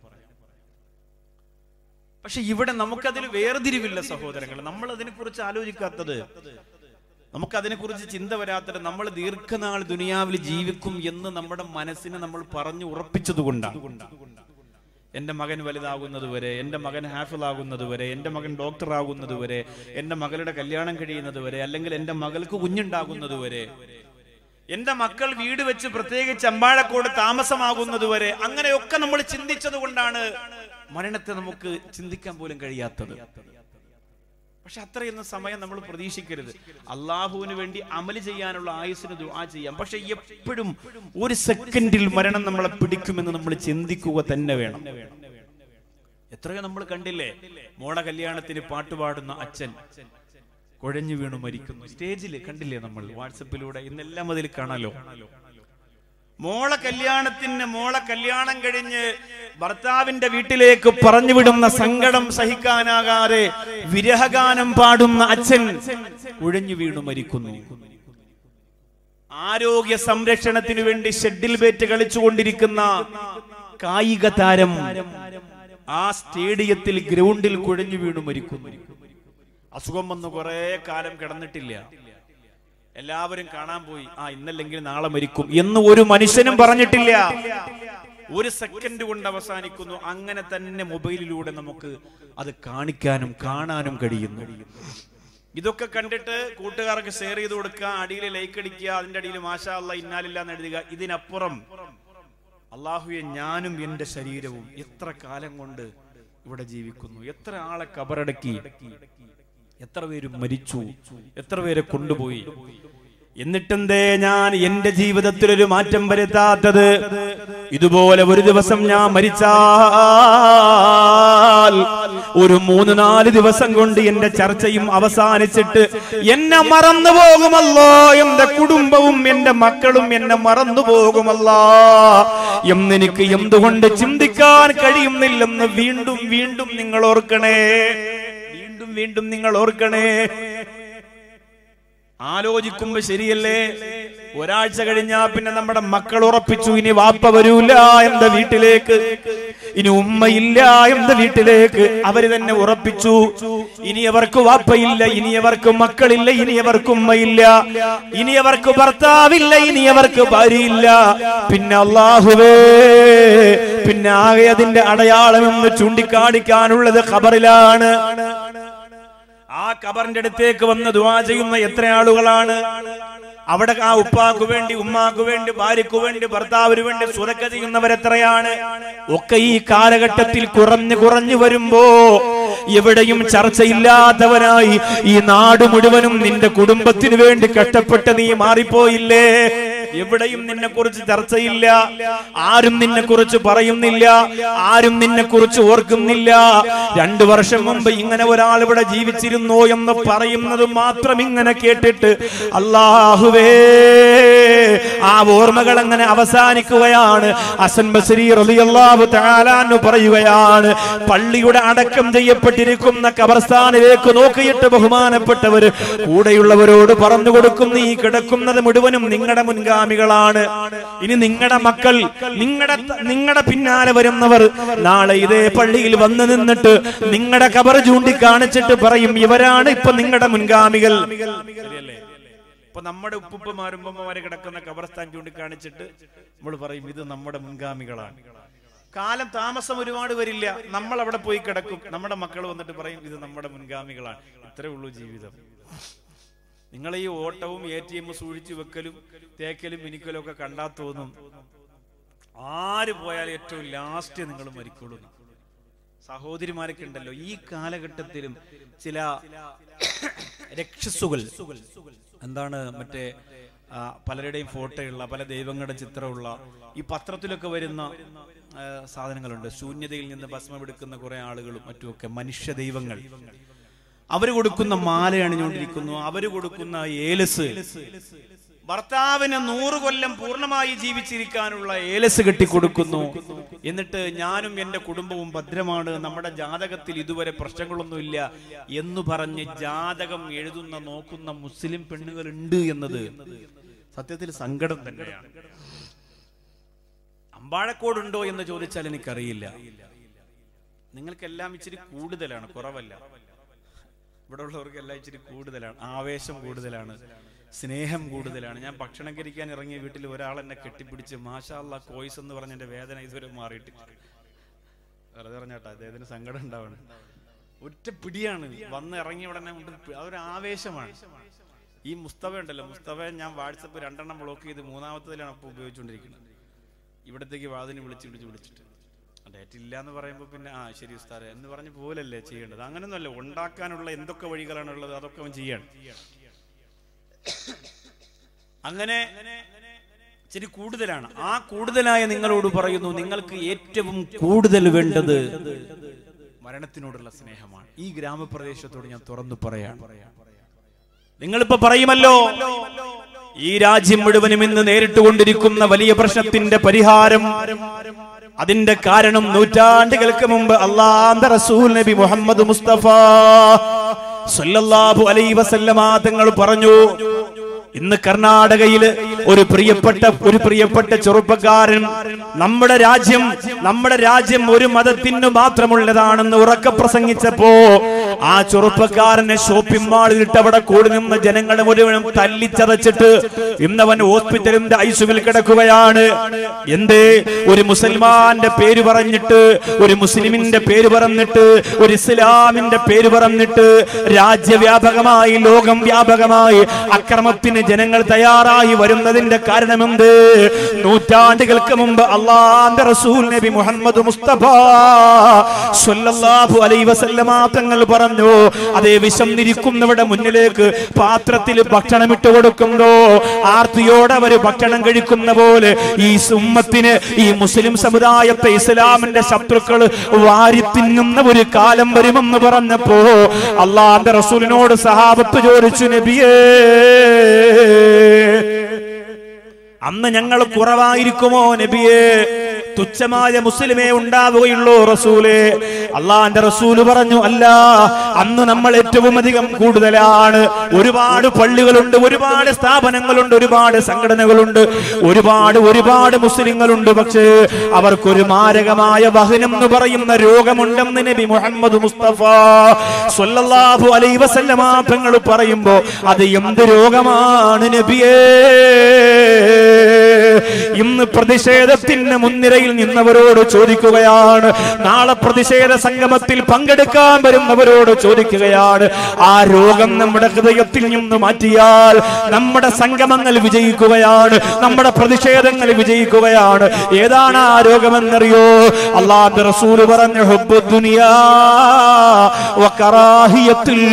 പക്ഷെ ഇവിടെ നമുക്കതിൽ വേർതിരിവില്ല സഹോദരങ്ങൾ നമ്മൾ അതിനെ കുറിച്ച് ആലോചിക്കാത്തത് നമുക്കതിനെ കുറിച്ച് ചിന്ത വരാത്തത് നമ്മൾ ദീർഘനാൾ ദുനിയാവിൽ ജീവിക്കും എന്ന് നമ്മുടെ മനസ്സിനെ നമ്മൾ പറഞ്ഞു ഉറപ്പിച്ചത് കൊണ്ടാണ് എന്റെ മകൻ വലുതാകുന്നത് വരെ എന്റെ മകൻ ഹാഫിളാകുന്നത് വരെ എന്റെ മകൻ ഡോക്ടർ ആകുന്നത് വരെ എന്റെ മകളുടെ കല്യാണം കഴിയുന്നത് വരെ അല്ലെങ്കിൽ എന്റെ മകൾക്ക് കുഞ്ഞുണ്ടാകുന്നത് വരെ എന്റെ മക്കൾ വീട് വെച്ച് പ്രത്യേകിച്ച് അമ്പാഴക്കോട് താമസമാകുന്നത് വരെ അങ്ങനെയൊക്കെ നമ്മൾ ചിന്തിച്ചത് കൊണ്ടാണ് മരണത്തെ നമുക്ക് ചിന്തിക്കാൻ പോലും കഴിയാത്തത് പക്ഷെ അത്രയൊന്നും സമയം നമ്മൾ പ്രതീക്ഷിക്കരുത് അള്ളാഹുവിന് വേണ്ടി അമല് ചെയ്യാനുള്ള ആയുസിന് ദുആ ചെയ്യാം പക്ഷെ എപ്പോഴും ഒരു സെക്കൻഡിൽ മരണം നമ്മളെ പിടിക്കുമെന്ന് നമ്മൾ ചിന്തിക്കുക തന്നെ വേണം എത്രയോ നമ്മൾ കണ്ടില്ലേ മോളെ കല്യാണത്തിന് പാട്ടുപാടുന്ന അച്ഛൻ കുഴഞ്ഞു വീണു മരിക്കുന്നു സ്റ്റേജിൽ കണ്ടില്ലേ നമ്മൾ വാട്സപ്പിലൂടെ ഇന്നെല്ലാം അതിൽ കാണാലോ മോളെ കല്യാണത്തിന് മോളെ കല്യാണം കഴിഞ്ഞ് ഭർത്താവിന്റെ വീട്ടിലേക്ക് പറഞ്ഞു വിടുന്ന സങ്കടം സഹിക്കാനാകാതെ വിരഹഗാനം പാടുന്ന അച്ഛൻ കുഴഞ്ഞു വീണു മരിക്കുന്നു ആരോഗ്യ സംരക്ഷണത്തിനു വേണ്ടി ഷെഡിൽ ബേറ്റ് കളിച്ചുകൊണ്ടിരിക്കുന്ന കായിക താരം ആ സ്റ്റേഡിയത്തിൽ ഗ്രൗണ്ടിൽ കുഴഞ്ഞു വീണു മരിക്കുന്നു അസുഖം വന്ന് കുറെ കാലം കിടന്നിട്ടില്ല എല്ലാവരും കാണാൻ പോയി ആ ഇന്നല്ലെങ്കിൽ നാളെ മരിക്കും എന്ന് ഒരു മനുഷ്യനും പറഞ്ഞിട്ടില്ല ഒരു സെക്കൻഡ് കൊണ്ട് അവസാനിക്കുന്നു അങ്ങനെ തന്നെ മൊബൈലിലൂടെ നമുക്ക് അത് കാണിക്കാനും കാണാനും കഴിയുന്നു ഇതൊക്കെ കണ്ടിട്ട് കൂട്ടുകാർക്ക് ഷെയർ ചെയ്ത് കൊടുക്കുക അടിയിൽ ലൈക്ക് അടിക്കുക അതിന്റെ അടിയിൽ മാഷാ അല്ല ഇന്നാലില്ല എന്ന് എഴുതുക ഇതിനപ്പുറം അള്ളാഹുയെ ഞാനും എന്റെ ശരീരവും എത്ര കാലം കൊണ്ട് ഇവിടെ ജീവിക്കുന്നു എത്ര ആളെ കബറടക്കി എത്ര പേര് മരിച്ചു എത്ര പേരെ കൊണ്ടുപോയി എന്നിട്ടെന്തേ ഞാൻ എന്റെ ജീവിതത്തിൽ ഒരു മാറ്റം വരുത്താത്തത് ഇതുപോലെ ഒരു ദിവസം ഞാൻ മരിച്ചാൽ ഒരു മൂന്ന് നാല് ദിവസം കൊണ്ട് എന്റെ ചർച്ചയും അവസാനിച്ചിട്ട് എന്നെ മറന്നു പോകുമല്ലോ എന്റെ കുടുംബവും എന്റെ മക്കളും എന്നെ മറന്നു പോകുമല്ലോ എന്നെനിക്ക് എന്തുകൊണ്ട് ചിന്തിക്കാൻ കഴിയുന്നില്ലെന്ന് വീണ്ടും വീണ്ടും നിങ്ങൾ ഓർക്കണേ വീണ്ടും വീണ്ടും നിങ്ങൾ ഓർക്കണേ ആലോചിക്കുമ്പോ ശരിയല്ലേ ഒരാഴ്ച കഴിഞ്ഞാ പിന്നെ നമ്മുടെ മക്കൾ ഉറപ്പിച്ചു ഇനി വാപ്പ വരൂല എന്ന വീട്ടിലേക്ക് ഇനി ഉമ്മയില്ല എന്ന വീട്ടിലേക്ക് അവര് തന്നെ ഉറപ്പിച്ചു ഇനി അവർക്ക് വാപ്പയില്ല ഇനി അവർക്ക് മക്കളില്ല ഇനി അവർക്ക് ഉമ്മയില്ല ഇനി അവർക്ക് ഭർത്താവില്ല ഇനി അവർക്ക് ഭാര്യയില്ല പിന്നെ അള്ളാഹുവേ പിന്നെ ആകെ അതിന്റെ അടയാളം എന്ന് ചൂണ്ടിക്കാണിക്കാനുള്ളത് ഖബറിലാണ് ആ കബറിന്റെ അടുത്തേക്ക് വന്ന് ദുവാ ചെയ്യുന്ന എത്ര ആളുകളാണ് അവിടെ ആ ഉപ്പാക്ക് വേണ്ടി ഉമ്മാക്ക് വേണ്ടി ഭാര്യക്ക് വേണ്ടി ഭർത്താവിന് വേണ്ടി സുരക്ക ചെയ്യുന്നവരെത്രയാണ് ഒക്കെ ഈ കാലഘട്ടത്തിൽ കുറഞ്ഞു കുറഞ്ഞു വരുമ്പോ എവിടെയും ചർച്ചയില്ലാത്തവനായി ഈ നാട് മുഴുവനും നിന്റെ കുടുംബത്തിന് വേണ്ടി കഷ്ടപ്പെട്ട് നീ മാറിപ്പോയില്ലേ എവിടെയും നിന്നെ കുറിച്ച് ചർച്ചയില്ല ആരും നിന്നെ കുറിച്ച് പറയുന്നില്ല ആരും നിന്നെ കുറിച്ച് ഓർക്കുന്നില്ല രണ്ടു വർഷം മുമ്പ് ഇങ്ങനെ ഒരാൾ ഇവിടെ ജീവിച്ചിരുന്നോ എന്ന് പറയുന്നത് മാത്രം ഇങ്ങനെ കേട്ടിട്ട് അള്ളാഹുവേ ആ ഓർമ്മകൾ അങ്ങനെ അവസാനിക്കുകയാണ് അസൻ ബസരി റളിയല്ലാഹു തആലാന്നു പറയുകയാണ് പള്ളിയുടെ അടക്കം ചെയ്യപ്പെട്ടിരിക്കുന്ന കബർസ്ഥാനിലേക്ക് നോക്കിയിട്ട് ബഹുമാനപ്പെട്ടവര് കൂടെയുള്ളവരോട് പറഞ്ഞു കൊടുക്കുന്നു ഈ കിടക്കുന്നത് മുഴുവനും നിങ്ങളുടെ മുൻഗാമികളാണ് ഇനി നിങ്ങളുടെ മക്കൾ നിങ്ങളുടെ നിങ്ങളുടെ പിന്നാലെ വരുന്നവർ നാളെ ഇതേ പള്ളിയിൽ വന്നു നിന്നിട്ട് നിങ്ങളുടെ കബർ ചൂണ്ടിക്കാണിച്ചിട്ട് പറയും ഇവരാണ് ഇപ്പൊ നിങ്ങളുടെ മുൻഗാമികൾ ശരിയല്ലേ ഇപ്പൊ നമ്മുടെ ഉപ്പുപ്പമാരും ഉമ്മമാര് കിടക്കുന്ന കബർസ്ഥാൻ ചൂണ്ടിക്കാണിച്ചിട്ട് നമ്മൾ പറയും ഇത് നമ്മുടെ മുൻഗാമികളാണ് കാലം താമസം ഒരുപാട് വരില്ല നമ്മൾ അവിടെ പോയി കിടക്കും നമ്മുടെ മക്കൾ വന്നിട്ട് പറയും ഇത് നമ്മുടെ മുൻഗാമികളാണ് ഇത്രേ ഉള്ളൂ ജീവിതം നിങ്ങൾ ഈ ഓട്ടവും എ ടി എം സൂക്ഷിച്ചു വെക്കലും തേക്കലും മിനിക്കലും ഒക്കെ കണ്ടാ തോന്നും ആര് പോയാലും ഏറ്റവും ലാസ്റ്റ് നിങ്ങൾ മരിക്കുള്ളൂ എന്ന്. സഹോദരിമാരൊക്കെ ഉണ്ടല്ലോ ഈ കാലഘട്ടത്തിലും ചില രക്ഷസുകൾ എന്താണ് മറ്റേ ആ, പലരുടെയും ഫോട്ടോയുള്ള പല ദൈവങ്ങളുടെ ചിത്രമുള്ള ഈ പത്രത്തിലൊക്കെ വരുന്ന ആ, സാധനങ്ങളുണ്ട് ശൂന്യതയിൽ നിന്ന് ഭസ്മമെടുക്കുന്ന കുറെ ആളുകളും മറ്റുമൊക്കെ മനുഷ്യ ദൈവങ്ങൾ അവര് കൊടുക്കുന്ന മാല അണിഞ്ഞുകൊണ്ടിരിക്കുന്നു അവര് കൊടുക്കുന്ന ഏലസ് ഭർത്താവിന് നൂറ് കൊല്ലം പൂർണ്ണമായി ജീവിച്ചിരിക്കാനുള്ള ഏലസ് കെട്ടിക്കൊടുക്കുന്നു എന്നിട്ട് ഞാനും എന്റെ കുടുംബവും ഭദ്രമാണ് നമ്മുടെ ജാതകത്തിൽ ഇതുവരെ പ്രശ്നങ്ങളൊന്നുമില്ല എന്ന് പറഞ്ഞ് ജാതകം എഴുതുന്ന നോക്കുന്ന മുസ്ലിം പെണ്ണുകൾ ഉണ്ട് എന്നത് സത്യത്തിൽ സങ്കടം തന്നെയാണ് അമ്പാഴക്കോടുണ്ടോ എന്ന് ചോദിച്ചാൽ എനിക്കറിയില്ല നിങ്ങൾക്കെല്ലാം ഇച്ചിരി കൂടുതലാണ് കുറവല്ല ഇവിടെ ഉള്ളവർക്ക് എല്ലാം ഇച്ചിരി കൂടുതലാണ് ആവേശം കൂടുതലാണ് സ്നേഹം കൂടുതലാണ് ഞാൻ ഭക്ഷണം കഴിക്കാൻ ഇറങ്ങിയ വീട്ടിൽ ഒരാൾ എന്നെ കെട്ടിപ്പിടിച്ച് മാഷാല്ല കോയ്സ് എന്ന് പറഞ്ഞ എന്റെ വേദന ഇതുവരെ മാറിയിട്ടില്ല വെറുതെ പറഞ്ഞാട്ടാ അദ്ദേഹത്തിന് സങ്കടം ഉണ്ടാവണം ഒറ്റ പിടിയാണ് വന്ന് ഇറങ്ങിയ ഉടനെ ഉണ്ട് പി- അതൊരു ആവേശമാണ് ഈ മുസ്തഫ ഉണ്ടല്ലോ മുസ്തഫയെ ഞാൻ വാട്സപ്പ് രണ്ടെണ്ണം ബ്ലോക്ക് ചെയ്ത് മൂന്നാമത്തതിലാണ് അപ്പോൾ ഉപയോഗിച്ചുകൊണ്ടിരിക്കുന്നത് ഇവിടത്തേക്ക് വാതിന് വിളിച്ച് വിളിച്ച് വിളിച്ചിട്ട് ഡേറ്റ് ഇല്ല എന്ന് പറയുമ്പോൾ പിന്നെ ആ ശരി ഉസ്താരെ എന്ന് പറഞ്ഞ് പോലല്ലേ ചെയ്യേണ്ടത് അങ്ങനെയൊന്നുമല്ല ഉണ്ടാക്കാനുള്ള എന്തൊക്കെ വഴികളാണുള്ളത് അതൊക്കെ അവൻ ചെയ്യാണ് അങ്ങനെ ഇച്ചിരി കൂടുതലാണ് ആ കൂടുതലായ നിങ്ങളോട് പറയുന്നു നിങ്ങൾക്ക് ഏറ്റവും കൂടുതൽ വേണ്ടത് മരണത്തിനോടുള്ള സ്നേഹമാണ് ഈ ഗ്രാമപ്രദേശത്തോട് ഞാൻ തുറന്നു പറയാം നിങ്ങളിപ്പോ പറയുമല്ലോ ഈ രാജ്യം മുഴുവനും ഇന്ന് നേരിട്ടുകൊണ്ടിരിക്കുന്ന വലിയ പ്രശ്നത്തിന്റെ പരിഹാരം അതിന്റെ കാരണം നൂറ്റാണ്ടുകൾക്ക് മുമ്പ് അള്ളാന്റെ റസൂൽ നബി മുഹമ്മദ് മുസ്തഫ സല്ലല്ലാഹു അലൈഹി വസല്ലമ തങ്ങൾ പറഞ്ഞു ഇന്ന് കർണാടകയില് ഒരു പ്രിയപ്പെട്ട ഒരു പ്രിയപ്പെട്ട ചെറുപ്പക്കാരൻ നമ്മുടെ രാജ്യം നമ്മുടെ രാജ്യം ഒരു മതത്തിന് മാത്രമുള്ളതാണെന്ന് ഉറക്കെ പ്രസംഗിച്ചപ്പോ ആ ചെറുപ്പക്കാരനെ ഷോപ്പിംഗ് മാളിലിട്ട് അവിടെ കൂടി നിന്ന ജനങ്ങളെ മുഴുവനും തല്ലിച്ചതച്ചിട്ട് ഇന്നവൻ ഹോസ്പിറ്റലിന്റെ ഐസുവിൽ കിടക്കുകയാണ് എന്തേ ഒരു മുസൽമാന്റെ പേര് പറഞ്ഞിട്ട് ഒരു മുസ്ലിമിന്റെ പേര് പറഞ്ഞിട്ട് ഒരു ഇസ്ലാമിന്റെ പേര് പറഞ്ഞിട്ട് രാജ്യവ്യാപകമായി ലോകം വ്യാപകമായി അക്രമത്തിന് ജനങ്ങൾ തയ്യാറായി വരുന്നതിന്റെ കാരണമെന്ത് നൂറ്റാണ്ടുകൾക്ക് മുമ്പ് അള്ളാന്റെ റസൂൽ നബി മുഹമ്മദ് മുസ്തഫ സ്വല്ലല്ലാഹു അലൈഹി വസല്ലമ തങ്ങൾ പറഞ്ഞു അതേ വിശന്നിരിക്കുന്നവരുടെ മുന്നിലേക്ക് പാത്രത്തിൽ ഭക്ഷണം ഇട്ട് കൊടുക്കുന്നു ആർത്തിയോടെ അവര് ഭക്ഷണം കഴിക്കുന്ന പോലെ ഈ സുമ്മത്തിന് ഈ മുസ്ലിം സമുദായത്തെ ഇസ്ലാമിന്റെ ശത്രുക്കൾ വാരി തിന്നുന്ന ഒരു കാലം വരുമെന്ന് പറഞ്ഞപ്പോ അള്ളാന്റെ റസൂലിനോട് സഹാബത്ത് ചോദിച്ചു നബിയേ അന്ന് ഞങ്ങൾ കുറവായിരിക്കുമോ നബിയേ തുച്ഛമായ മുസ്ലിമേ ഉണ്ടാവുകയുള്ളൂ റസൂലേ അള്ളാന്റെ റസൂല് പറഞ്ഞു അല്ല അന്ന് നമ്മൾ ഏറ്റവും അധികം കൂടുതലാണ് ഒരുപാട് പള്ളികളുണ്ട് ഒരുപാട് സ്ഥാപനങ്ങളുണ്ട് ഒരുപാട് സംഘടനകളുണ്ട് ഒരുപാട് ഒരുപാട് മുസ്ലിങ്ങളുണ്ട് പക്ഷേ അവർക്കൊരു മാരകമായ വഹനം എന്ന് പറയുന്ന രോഗമുണ്ടെന്ന് നബി മുഹമ്മദ് മുസ്തഫ സ്വല്ലല്ലാഹു അലൈഹി വസല്ലമ തങ്ങൾ പറയുമ്പോ അത് എന്ത് രോഗമാണ് നബിയേ ഇന്ന് പ്രതിഷേധത്തിന് മുൻനിരയിൽ നിന്നവരോട് ചോദിക്കുകയാണ് നാളെ പ്രതിഷേധ സംഗമത്തിൽ പങ്കെടുക്കാൻ വരുന്നവരോട് ചോദിക്കുകയാണ് ആ രോഗം നമ്മുടെ ഹൃദയത്തിൽ നിന്ന് മാറ്റിയാൽ നമ്മുടെ സംഗമങ്ങൾ വിജയിക്കുകയാണ് നമ്മുടെ പ്രതിഷേധങ്ങൾ വിജയിക്കുകയാണ് ഏതാണ് ആ രോഗമെന്നറിയോ അള്ളാഹ് റസൂല് പറഞ്ഞു ഹുബ്ബു ദുനിയാ വകറാഹിയത്തുൽ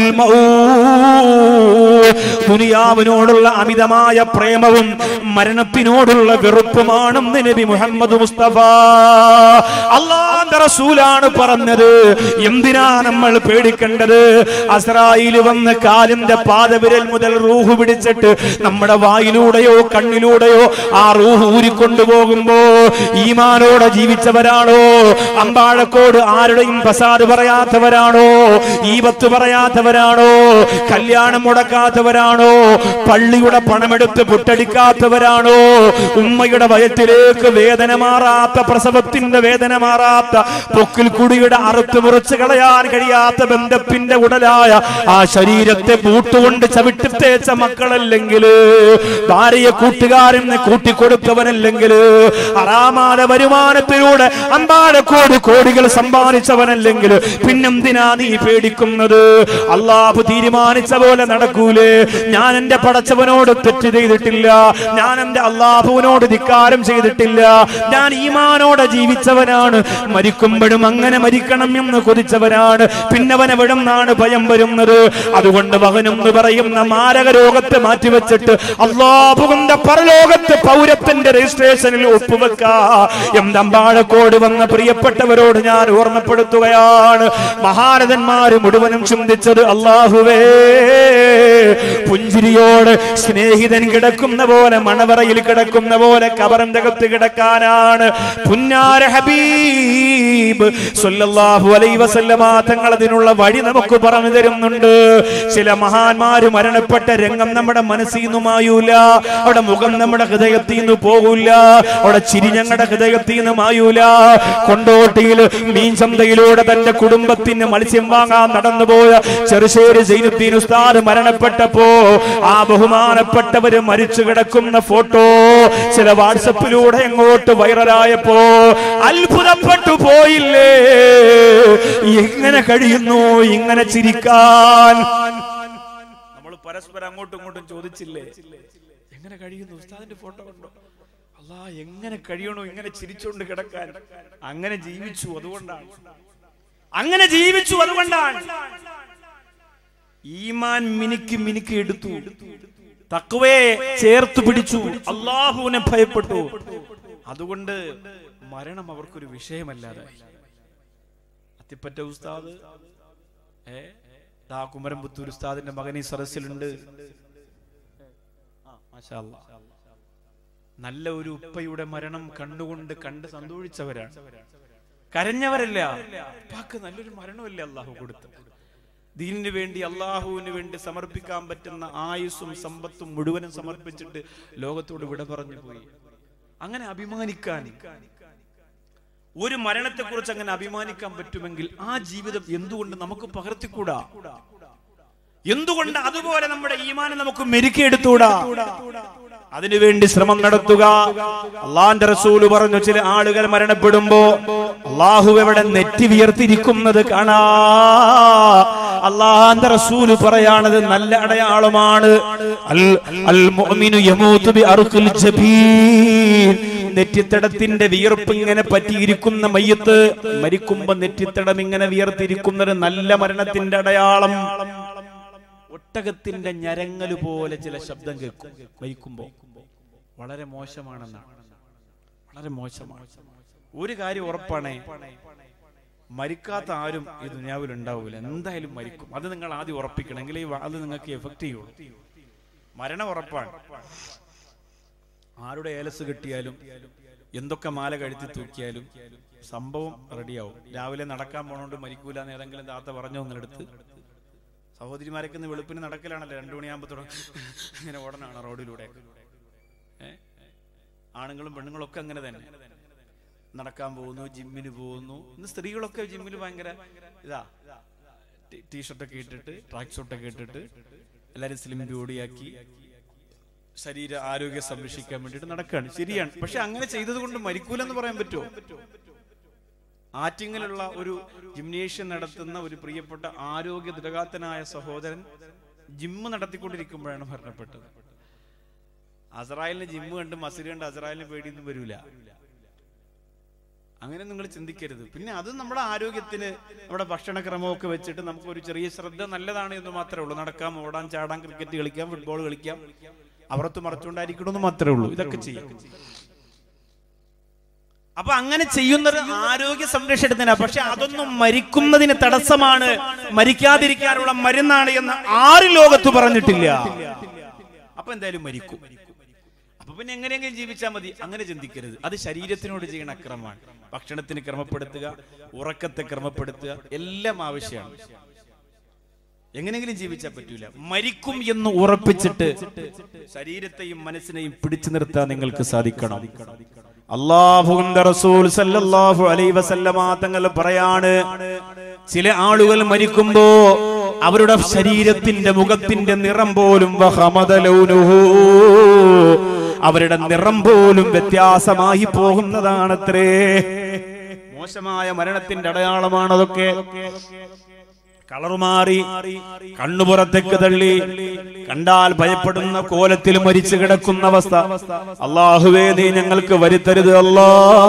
മൗത്ത് ദുനിയാവിനോടുള്ള അമിതമായ പ്രേമവും മരണത്തിനോടുള്ള വെറുപ്പുമാണെന്ന് നബി മുഹമ്മദ് മുസ്തഫ അള്ളാന്റെ റസൂലാണ് പറഞ്ഞത് എന്തിനാ നമ്മൾ പേടിക്കേണ്ടത് അസ്രായിൽ വന്ന് കാലിന്റെ പാദവിരൽ മുതൽ റൂഹ് പിടിച്ചിട്ട് നമ്മുടെ വായിലൂടെയോ കണ്ണിലൂടെയോ ആ റൂഹ് ഊരിക്കൊണ്ടുപോകുമ്പോ ഈമാനോടെ ജീവിച്ചവരാണോ അമ്പാഴക്കോട് ആരുടെയും ഫസാദ് പറയാത്തവരാണോ ഈപത്ത് പറയാത്തവരാണോ കല്യാണം മുടക്കാത്തവരാണോ പള്ളിയുടെ പണമെടുത്ത് പുട്ടടിക്കാത്തവരാണോ ഉമ്മയുടെ വയറ്റിലേക്ക് വേദന മാറാത്ത പ്രസവത്തിന്റെ വേദന മാറാത്ത പൊക്കിൽ കുടിയുടെ അറുത്ത് മുറിച്ച് കളയാൻ കഴിയാത്ത ബന്ധത്തിന്റെ ഉടലായ ആ ശരീരത്തെ പൂട്ടുകൊണ്ട് ചവിട്ടി തേച്ച മക്കളല്ലെങ്കിൽ ഭാര്യയെ കൂട്ടുകാരനെ കൂട്ടിക്കൊടുത്തവനല്ലെങ്കിൽ അറാമാന വരുമാനത്തിലൂടെ അമ്പാലക്കോട് കോടികൾ സമ്പാദിച്ചവനല്ലെങ്കിൽ പിന്നെന്തിനാ നീ പേടിക്കുന്നത് അള്ളാഹു തീരുമാനിച്ച പോലെ നടക്കൂലേ ഞാൻ എന്റെ പടച്ചവനോട് തെറ്റ് ചെയ്തിട്ടില്ല ഞാൻ എന്റെ അള്ളാഹുവിനോട് ധിക്കാരം ചെയ്തിട്ടില്ല ഞാൻ ഈമാനോടെ ജീവിച്ചവനാണ് മരിക്കുമ്പോഴും അങ്ങനെ മരിക്കണം എന്ന് കൊതിച്ചവനാണ് പിന്നെ അവൻ എവിടെ നിന്നാണ് ഭയം വരുന്നത് അതുകൊണ്ട് മകനും എന്ന് പറയുന്ന മാരക രോഗത്തെ മാറ്റിവെച്ചിട്ട് അള്ളാഹുവിന്റെ പരലോകത്ത് പൗരത്വന്റെ രജിസ്ട്രേഷനിൽ ഒപ്പുവെക്കാ എന്തമ്പാഴക്കോട് വന്ന പ്രിയപ്പെട്ടവരോട് ഞാൻ ഓർമ്മപ്പെടുത്തുകയാണ് മഹാരഥന്മാര് മുഴുവനും ചിന്തിച്ചത് അള്ളാഹുവേ പുഞ്ചിരിയോട് സ്നേഹിതൻ കിടക്കുന്ന പോലെ മണവറയിൽ കിടക്കുന്ന പോലെ കബറിന്റെ അകത്ത് കിടക്കാനാണ് പുന്നാര ഹബീബ് സല്ലല്ലാഹു അലൈഹി വസല്ലമ തങ്ങൾ അതിനുള്ള വഴി നമുക്ക് പറഞ്ഞു തരുന്നുണ്ട് ചില മഹാന്മാര് മരണപ്പെട്ട രംഗം നമ്മുടെ മനസ്സിൽ നിന്ന് മായൂല അവിടെ മുഖം നമ്മുടെ ഹൃദയത്തിൽ നിന്ന് പോകൂല അവിടെ ചിരി ഞങ്ങളുടെ ഹൃദയത്തിൽ നിന്ന് മായൂല കൊണ്ടോട്ടിയിൽ മീൻ ചന്തയിലൂടെ തന്റെ കുടുംബത്തിന് മത്സ്യം വാങ്ങാൻ നടന്നുപോയ ചെറുശ്ശേരി സൈനുദ്ദീൻ ഉസ്താദ് മരണപ്പെട്ടപ്പോ ആ ബഹുമാനപ്പെട്ടവര് മരിച്ചു കിടക്കുന്ന ഫോട്ടോ ചില വാട്സപ്പിലൂടെ എങ്ങോട്ട് വൈറലായപ്പോ അത്ഭുതപ്പെട്ടു പോയില്ലേ എങ്ങനെ കഴിയുന്നു ഇങ്ങനെ ചിരിക്കാൻ നമ്മൾ പരസ്പരം അങ്ങോട്ടും ഇങ്ങോട്ടും ചോദിച്ചില്ലേ എങ്ങനെ കഴിയുന്നു ഉസ്താദിന്റെ ഫോട്ടോ കണ്ടോ അല്ലാ എങ്ങനെ കഴിയണോ ഇങ്ങനെ ചിരിച്ചുകൊണ്ട് കിടക്കാൻ അങ്ങനെ ജീവിച്ചു അതുകൊണ്ടാണ് അങ്ങനെ ജീവിച്ചു അതുകൊണ്ടാണ് ഈമാൻ മിനുക്കി മിനുക്കി എടുത്തു തക്കുവയെ ചേർത്ത് പിടിച്ചു അള്ളാഹുവിനെ ഭയപ്പെട്ടു അതുകൊണ്ട് മരണം അവർക്കൊരു വിഷയമല്ലാതെ അത്തിപ്പറ്റ ഉസ്താദ് ഏ ദാ കുമരംപുത്തൂർ ഉസ്താദിന്റെ മകൻ ഈ സദസ്സിലുണ്ട് ആ, മാഷാ അല്ലാ. നല്ല ഒരു ഉപ്പയുടെ മരണം കണ്ടുകൊണ്ട് കണ്ട് സന്തോഷിച്ചവരാണ് കരഞ്ഞവരല്ല ഉപ്പാക്ക് നല്ലൊരു മരണമല്ലേ അള്ളാഹു കൊടുത്തത് ദീനിന് വേണ്ടി അള്ളാഹുവിന് വേണ്ടി സമർപ്പിക്കാൻ പറ്റുന്ന ആയുസ്സും സമ്പത്തും മുഴുവനും സമർപ്പിച്ചിട്ട് ലോകത്തോട് വിട പറഞ്ഞു പോയി അങ്ങനെ അഭിമാനിക്കാൻ ഒരു മരണത്തെക്കുറിച്ച് അങ്ങനെ അഭിമാനിക്കാൻ പറ്റുമെങ്കിൽ ആ ജീവിതം എന്തുകൊണ്ട് നമുക്ക് പകർത്തിക്കൂടാ എന്തുകൊണ്ട് അതുപോലെ നമ്മുടെ ഈമാനെ നമുക്ക് മെരുക്കിയെടുത്തൂടാ അതിനുവേണ്ടി ശ്രമം നടത്തുക അള്ളാന്റെ റസൂല് പറഞ്ഞു ചില ആളുകൾ മരണപ്പെടുമ്പോ അള്ളാഹു എവിടെ നെറ്റി വിയർത്തിരിക്കുന്നത് കാണാ അള്ളാന്റെ റസൂല് പറയാണത് നല്ല അടയാളമാണ് അൽ അൽ മുഅ്മിനു യമൂതു ബി അർഖിൽ ജബീൻ നെറ്റിത്തടത്തിന്റെ വിയർപ്പ് ഇങ്ങനെ പറ്റിയിരിക്കുന്ന മയ്യത്ത് മരിക്കുമ്പോ നെറ്റിത്തടം ഇങ്ങനെ വിയർത്തിരിക്കുന്നത് നല്ല മരണത്തിന്റെ അടയാളം ഒട്ടകത്തിന്റെ ഞരങ്ങല് പോലെ ചില ശബ്ദം കേൾക്കും മരിക്കുമ്പോ വളരെ മോശമാണെന്നാണ് വളരെ മോശമാണ് ഒരു കാര്യം ഉറപ്പാണേ മരിക്കാത്ത ആരും ഈ ദുനിയാവിൽ ഉണ്ടാവില്ല എന്തായാലും മരിക്കും അത് നിങ്ങൾ ആദ്യം ഉറപ്പിക്കണമെങ്കിൽ ഈ അത് നിങ്ങൾക്ക് എഫക്ട് ചെയ്യുള്ളൂ മരണം ഉറപ്പാണ് ആരുടെ ഏലസ് കിട്ടിയാലും എന്തൊക്കെ മാല കഴുത്തി തൂക്കിയാലും സംഭവം റെഡിയാവും രാവിലെ നടക്കാൻ പോണോണ്ട് മരിക്കൂല എന്ന് ഏതെങ്കിലും താത്ത പറഞ്ഞു ഒന്നെടുത്ത് സഹോദരിമാരൊക്കെ ഇന്ന് വെളുപ്പിന് നടക്കലാണല്ലോ രണ്ടു മണിയാകുമ്പോ തുടങ്ങും ഇങ്ങനെ ഓടനാണ് റോഡിലൂടെ ഏ? ആണുങ്ങളും പെണ്ണുങ്ങളും ഒക്കെ അങ്ങനെ തന്നെ നടക്കാൻ പോകുന്നു ജിമ്മിന് പോകുന്നു ഇന്ന് സ്ത്രീകളൊക്കെ ജിമ്മിൽ ഭയങ്കര ഇതാ ടീ- ടീഷർട്ടൊക്കെ ഇട്ടിട്ട് ട്രാക്ക് ഷൂട്ടൊക്കെ ഇട്ടിട്ട് എല്ലാരും സ്ലിം ബോഡിയാക്കി ശരീര ആരോഗ്യം സംരക്ഷിക്കാൻ വേണ്ടിയിട്ട് നടക്കുകയാണ് ശരിയാണ് പക്ഷെ അങ്ങനെ ചെയ്തത് കൊണ്ട് മരിക്കൂലെന്ന് പറയാൻ പറ്റുമോ ആറ്റിങ്ങലുള്ള ഒരു ജിംനേഷ്യം നടത്തുന്ന ഒരു പ്രിയപ്പെട്ട ആരോഗ്യ ദൃഢഗാത്തനായ സഹോദരൻ ജിമ്മ് നടത്തിക്കൊണ്ടിരിക്കുമ്പോഴാണ് മരണപ്പെട്ടത് അസറായലിന് ജിമ്മ് കണ്ട് മസിൽ കണ്ട് അസറായലിന് പേടിയൊന്നും വരൂല അങ്ങനെ നിങ്ങൾ ചിന്തിക്കരുത് പിന്നെ അത് നമ്മുടെ ആരോഗ്യത്തിന് നമ്മുടെ ഭക്ഷണക്രമമൊക്കെ വെച്ചിട്ട് നമുക്ക് ഒരു ചെറിയ ശ്രദ്ധ നല്ലതാണ് എന്ന് മാത്രമേ ഉള്ളൂ നടക്കാം ഓടാൻ ചാടാൻ ക്രിക്കറ്റ് കളിക്കാം ഫുട്ബോൾ കളിക്കാം അവർത്ത് മറച്ചുകൊണ്ടായിരിക്കണമെന്ന് മാത്രമേ ഉള്ളൂ ഇതൊക്കെ ചെയ്യാം അപ്പൊ അങ്ങനെ ചെയ്യുന്നത് ആരോഗ്യ സംരക്ഷണത്തിനാ പക്ഷെ അതൊന്നും മരിക്കുന്നതിന് തടസ്സമാണ് മരിക്കാതിരിക്കാനുള്ള മരുന്നാണ് എന്ന് ആര് ലോകത്ത് പറഞ്ഞിട്ടില്ല അപ്പൊ എന്തായാലും മരിക്കും അപ്പൊ പിന്നെ എങ്ങനെയെങ്കിലും ജീവിച്ചാൽ മതി അങ്ങനെ ചിന്തിക്കരുത് അത് ശരീരത്തിനോട് ചെയ്യുന്ന അക്രമമാണ് ഭക്ഷണത്തിന് ക്രമപ്പെടുത്തുക ഉറക്കത്തെ ക്രമപ്പെടുത്തുക എല്ലാം ആവശ്യമാണ് എങ്ങനെയെങ്കിലും ജീവിച്ചാൽ പറ്റൂല മരിക്കും എന്ന് ഉറപ്പിച്ചിട്ട് ശരീരത്തെയും മനസ്സിനെയും പിടിച്ചു നിർത്താൻ നിങ്ങൾക്ക് സാധിക്കണം അള്ളാഹുവിന്റെ റസൂൽ സല്ലല്ലാഹു അലൈഹി വസല്ലമ തങ്ങൾ പറയാണ് ചില ആളുകൾ മരിക്കുമ്പോ അവരുടെ ശരീരത്തിന്റെ മുഖത്തിന്റെ നിറം പോലും വഹമദ ലൗനുഹു. അവരുടെ നിറം പോലും വ്യത്യാസമായി പോകുന്നതാണത്രേ മോശമായ മരണത്തിന്റെ അടയാളമാണ് അതൊക്കെ കളർ മാറി കണ്ണുപുറത്തേക്ക് തള്ളി കണ്ടാൽ ഭയപ്പെടുന്ന കോലത്തിൽ മരിച്ചു കിടക്കുന്ന അവസ്ഥ അള്ളാഹുവേ നീ ഞങ്ങൾക്ക് വരുത്തരുത് അല്ലാ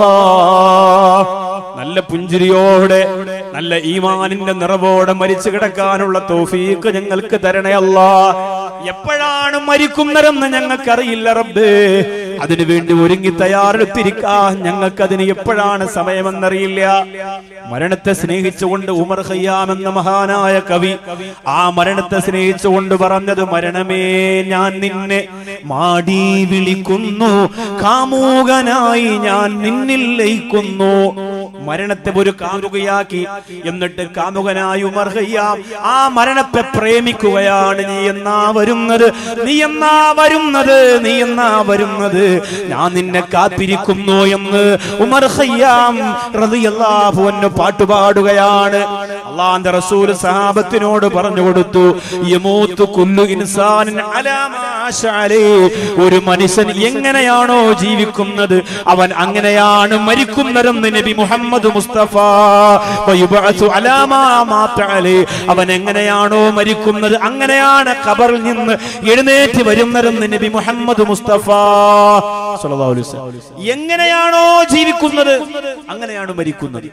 നല്ല പുഞ്ചിരിയോടെ നല്ല ഈമാനിന്റെ നിറവോടെ മരിച്ചു കിടക്കാനുള്ള തോഫീക്ക് ഞങ്ങൾക്ക് തരണേ അല്ലാ എപ്പോഴാണ് മരിക്കുന്നതെന്ന് ഞങ്ങൾക്കറിയില്ല റബ്ബേ അതിനുവേണ്ടി ഒരുങ്ങി തയ്യാറെടുത്തിരിക്കാൻ ഞങ്ങൾക്ക് അതിന് എപ്പോഴാണ് സമയമെന്നറിയില്ല മരണത്തെ സ്നേഹിച്ചുകൊണ്ട് ഉമർ ഖയ്യാം എന്ന മഹാനായ കവി ആ മരണത്തെ സ്നേഹിച്ചുകൊണ്ട് പറഞ്ഞത് മരണമേ ഞാൻ നിന്നെ മാടി വിളിക്കുന്നു കാമൂകനായി ഞാൻ നിന്നിൽ ലയിക്കുന്നു മരണത്തെ ഒരു കാമുകയാക്കി എന്നിട്ട് കാമുകനായി ഉമർ ഖയ്യാം ആ മരണത്തെ പ്രേമിക്കുകയാണ് നീ എന്നാ വരുന്നത് നീ എന്നാ വരുന്നത് നീ എന്നാ വരുന്നത് ഞാൻ നിന്നെ കാത്തിരിക്കുന്നു എന്ന് ഉമർ ഖയ്യാം റളിയല്ലാഹു അൻഹു പാട്ടുപാടുകയാണ് അള്ളാന്റെ റസൂൽ സഹാബത്തിനോട് പറഞ്ഞു കൊടുത്തു യമൂത്തു കുല്ലു ഇൻസാനിൻ അലാ മാ ശഅലി. ഒരു മനുഷ്യൻ എങ്ങനെയാണോ ജീവിക്കുന്നത് അവൻ അങ്ങനെയാണ് മരിക്കുന്നതെന്ന് നബി മുഹമ്മദ് മുസ്തഫ വയുബഅസു അലാ മാ മാത അലൈ. അവൻ എങ്ങനെയാണോ മരിക്കുന്നത് അങ്ങനെയാണ് ഖബറിൽ നിന്ന് എഴുന്നേറ്റ് വരുന്നതെന്ന് നബി മുഹമ്മദ് മുസ്തഫ സ്വല്ലല്ലാഹു അലൈഹി വസല്ലം. എങ്ങനെയാണോ ജീവിക്കുന്നത് അങ്ങനെയാണ് മരിക്കുന്നത്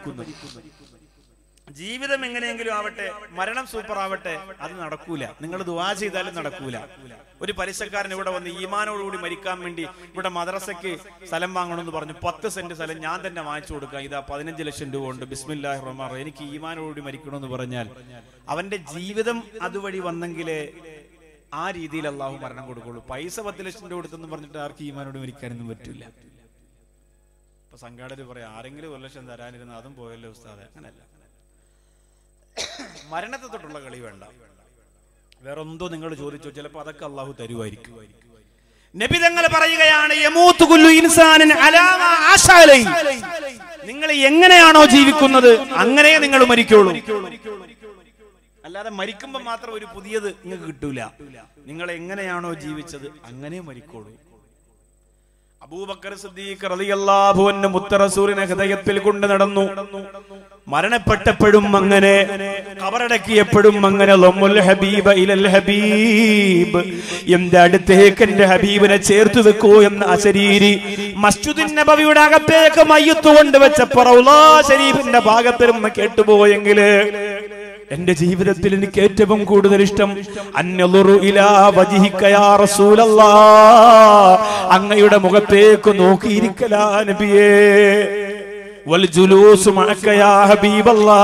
ജീവിതം എങ്ങനെയെങ്കിലും ആവട്ടെ മരണം സൂപ്പർ ആവട്ടെ അത് നടക്കൂല നിങ്ങൾ ദുവാ ചെയ്താലും നടക്കൂല ഒരു പലിശക്കാരൻ ഇവിടെ വന്ന് ഈമാനോടുകൂടി മരിക്കാൻ വേണ്ടി ഇവിടെ മദ്രസയ്ക്ക് സ്ഥലം വാങ്ങണമെന്ന് പറഞ്ഞു പത്ത് സെന്റ് സ്ഥലം ഞാൻ തന്നെ വാങ്ങിച്ചു കൊടുക്കാം ഇതാ പതിനഞ്ച് ലക്ഷം രൂപ ഉണ്ട് ബിസ്മില്ലാഹി റഹ്മാൻ റഹീം. എനിക്ക് ഈമാനോടുകൂടി മരിക്കണമെന്ന് പറഞ്ഞാൽ അവന്റെ ജീവിതം അതുവഴി വന്നെങ്കിലേ ആ രീതിയിൽ അള്ളാഹു മരണം കൊടുക്കുള്ളൂ പൈസ പത്ത് ലക്ഷം രൂപ കൊടുത്തെന്ന് പറഞ്ഞിട്ട് ആർക്ക് ഈമാനോട് മരിക്കാനൊന്നും പറ്റില്ല ഇപ്പൊ സംഘാടകർ പറയാം ആരെങ്കിലും ഒരു ലക്ഷം തരാനിരുന്ന അതും പോയല്ലോ ഉസ്താദെ അങ്ങനല്ല മരണത്തെ തൊട്ടുള്ള കളി വേണ്ട വേറെ എന്തോ നിങ്ങൾ ചോദിച്ചോ ചിലപ്പോ അതൊക്കെ അള്ളാഹു തരുമായിരിക്കും നബി തങ്ങൾ പറയുകയാണ് യമൂത്ത് കുല്ലു ഇൻസാനിൻ അലാമ ആശാലൈ. നിങ്ങൾ എങ്ങനെയാണോ ജീവിക്കുന്നത് അങ്ങനെ നിങ്ങൾ മരിക്കുള്ളൂ അല്ലാതെ മരിക്കുമ്പോൾ മാത്രം ഒരു പുതിയത് നിങ്ങൾക്ക് കിട്ടൂല നിങ്ങൾ എങ്ങനെയാണോ ജീവിച്ചത് അങ്ങനെ മരിക്കോളൂ അബൂബക്കർ സിദ്ദീഖ് റളിയല്ലാഹു അൻഹു മുത്തറസൂലിനെ ഹൃദയത്തിൽ കൊണ്ട് നടന്നു മരണപ്പെട്ടപ്പോഴും അങ്ങനെ കബറടക്കിയപ്പോഴും അങ്ങനെ ലമ്മുൽ ഹബീബ ഇലൽ ഹബീബ് എന്റെ അടുത്തേക്ക് എന്റെ ഹബീബിനെ ചേർത്ത് വെക്കൂ എന്ന അശരീരി മസ്ജിദുൻ നബവിയുടെ അകത്തേക്ക് മയ്യത്ത് കൊണ്ടുവച്ചപ്പോ റൗലാ ശരീഫിന്റെ ഭാഗത്തിരുന്ന് കേട്ടുപോയെങ്കില് എന്റെ ജീവിതത്തിൽ എനിക്ക് ഏറ്റവും കൂടുതൽ ഇഷ്ടം അന്നലുറു ഇലാ വജിഹിക യാ റസൂലല്ലാ അങ്ങയുടെ മുഖത്തേക്ക് നോക്കിയിരിക്കലാ നബിയേ വൽ ജുലൂസു മഅക യാ ഹബീബല്ലാ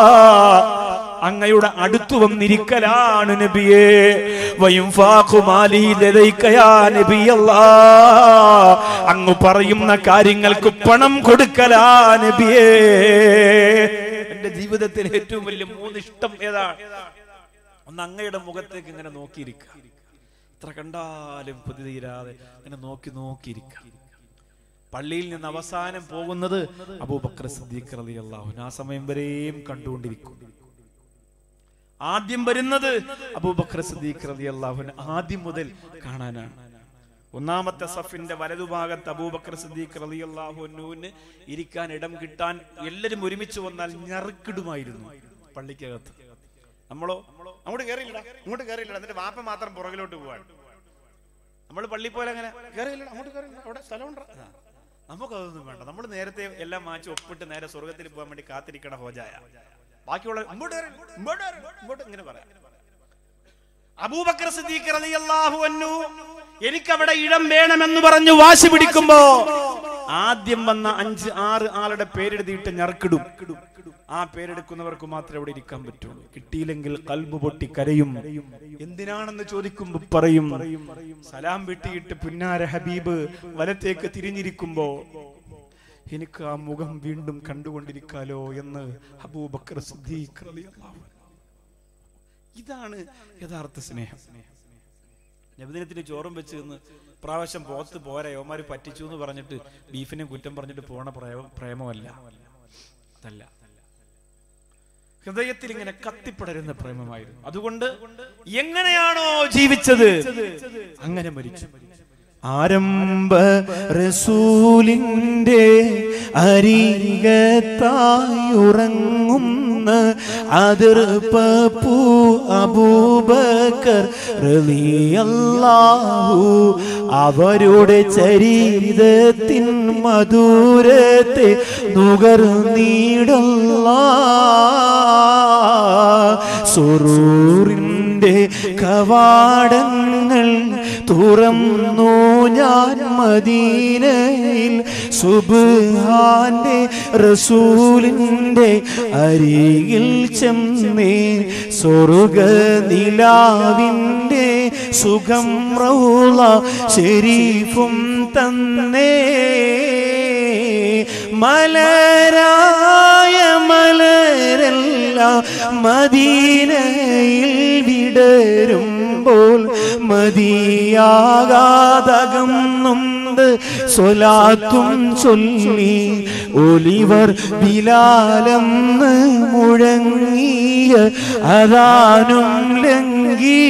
അങ്ങയുടെ അടുത്തു വന്നിരിക്കലാണ് നബിയേ വയുംഫാഖു മാലി ലദൈക യാ നബിയല്ലാ അങ്ങ് പറയുന്ന കാര്യങ്ങൾക്ക് പണം കൊടുക്കലാ നബിയേ എന്റെ ജീവിതത്തിൽ ഏറ്റവും വലിയ മൂന്ന് ഇഷ്ടം ഏതാണ് ഒന്ന് അങ്ങയുടെ മുഖത്തേക്ക് ഇങ്ങനെ നോക്കിയിരിക്കുക എത്ര കണ്ടാലും കൊതി തീരാതെ ഇങ്ങനെ നോക്കി നോക്കിയിരിക്കുക പള്ളിയിൽ നിന്ന് അവസാനം പോകുന്നത് അബൂബക്കർ സിദ്ദീഖ് റളിയല്ലാഹു അൻഹു ആ സമയം വരെയും കണ്ടുകൊണ്ടിരിക്കും ആദ്യം വരുന്നത് അബൂബക്കർ സിദ്ദീഖ് റളിയല്ലാഹു അൻഹു ആദ്യം മുതൽ കാണാനാണ് ഒന്നാമത്തെ സഫിന്റെ വലതുഭാഗത്ത് അബൂബക്കർ സിദ്ദീഖ് റളിയല്ലാഹു അൻഹുവിന് ഇരിക്കാൻ ഇടം കിട്ടാൻ എല്ലാരും ഒരുമിച്ച് വന്നാൽ ഞറുക്കിടുമായിരുന്നു പള്ളിക്കകത്ത് നമ്മളോ അങ്ങോട്ട് കയറിയില്ല അങ്ങോട്ട് കയറിയില്ല എന്നിട്ട് വാപ്പ മാത്രം പുറകിലോട്ട് പോവാൻ നമ്മൾ പള്ളി പോലെ അങ്ങനെ കയറിയില്ല അങ്ങോട്ട് കയറിയില്ല അവിടെ സ്ഥലമുണ്ട് ആ. നമുക്കതൊന്നും വേണ്ട നമ്മൾ നേരത്തെ എല്ലാം മാറ്റി ഒപ്പിട്ട് നേരെ സ്വർഗത്തിൽ പോകാൻ വേണ്ടി കാത്തിരിക്കണ ഹോജായ ബാക്കിയുള്ള ഇങ്ങോട്ട് കയറി ഇങ്ങോട്ട് കയറി ഇങ്ങോട്ട് ഇങ്ങനെ പറയാം അബൂബക്കർ സിദ്ദീഖ് റളിയല്ലാഹു അൻഹു എനിക്കവിടെ ഇടം വേണമെന്ന് പറഞ്ഞു വാശി പിടിക്കുമ്പോ ആദ്യം വന്ന അഞ്ച് ആറ് ആളുടെ പേരെഴുതിയിട്ട് ഞറക്കിടും ആ പേരെടുക്കുന്നവർക്ക് മാത്രമേ അവിടെ ഇരിക്കാൻ പറ്റുള്ളൂ കിട്ടിയില്ലെങ്കിൽ കൽബ് പൊട്ടി കരയും എന്തിനാണെന്ന് ചോദിക്കുമ്പോ പറയും സലാം വെട്ടിയിട്ട് പുന്നാര ഹബീബ് വലത്തേക്ക് തിരിഞ്ഞിരിക്കുമ്പോ എനിക്ക് ആ മുഖം വീണ്ടും കണ്ടുകൊണ്ടിരിക്കാലോ എന്ന് അബൂബക്കർ സിദ്ദീഖ് റളിയല്ലാഹു അൻഹു ഇതാണ് യഥാർത്ഥ സ്നേഹം നബിദിനത്തിന് ചോറും വെച്ച് നിന്ന് പ്രാവശ്യം പോത്ത് പോരാ യോമാര് പറ്റിച്ചു എന്ന് പറഞ്ഞിട്ട് ബീഫിനെ കുറ്റം പറഞ്ഞിട്ട് പോണ പ്രേമ പ്രേമമല്ല അതല്ല ഹൃദയത്തിൽ ഇങ്ങനെ കത്തിപ്പടരുന്ന പ്രേമമായിരുന്നു അതുകൊണ്ട് എങ്ങനെയാണോ ജീവിച്ചത് അങ്ങനെ മരിച്ചു ആരംഭ റസൂലിന്റെ അരികത്തായുറങ്ങുന്ന അതിർപ്പൂ അബൂബക്കർ റളിയല്ലാഹു അവരുടെ ചരിതത്തിൻ മധുരത്തെ നുകർന്നീടല്ല സുറൂറിന്റെ കവാടങ്ങൾ തുറന്നു ഞാൻ മദീനയിൽ സുബ്ഹാന്റെ റസൂലിന്റെ അരികിൽ ചെന്നേ സ്വർഗ നിലാവിന്റെ സുഖം റൗള ശരീഫും തന്നേ മലരായ മലരെല്ലാം മദീനയിൽ വിടരുമ്പോൾ മതിയാകാതകന്നുണ്ട് സ്വലാത്തും ചൊല്ലി ഒലിവർ ബിലാലെന്ന് മുഴങ്ങിയ അതാനും ലംഘി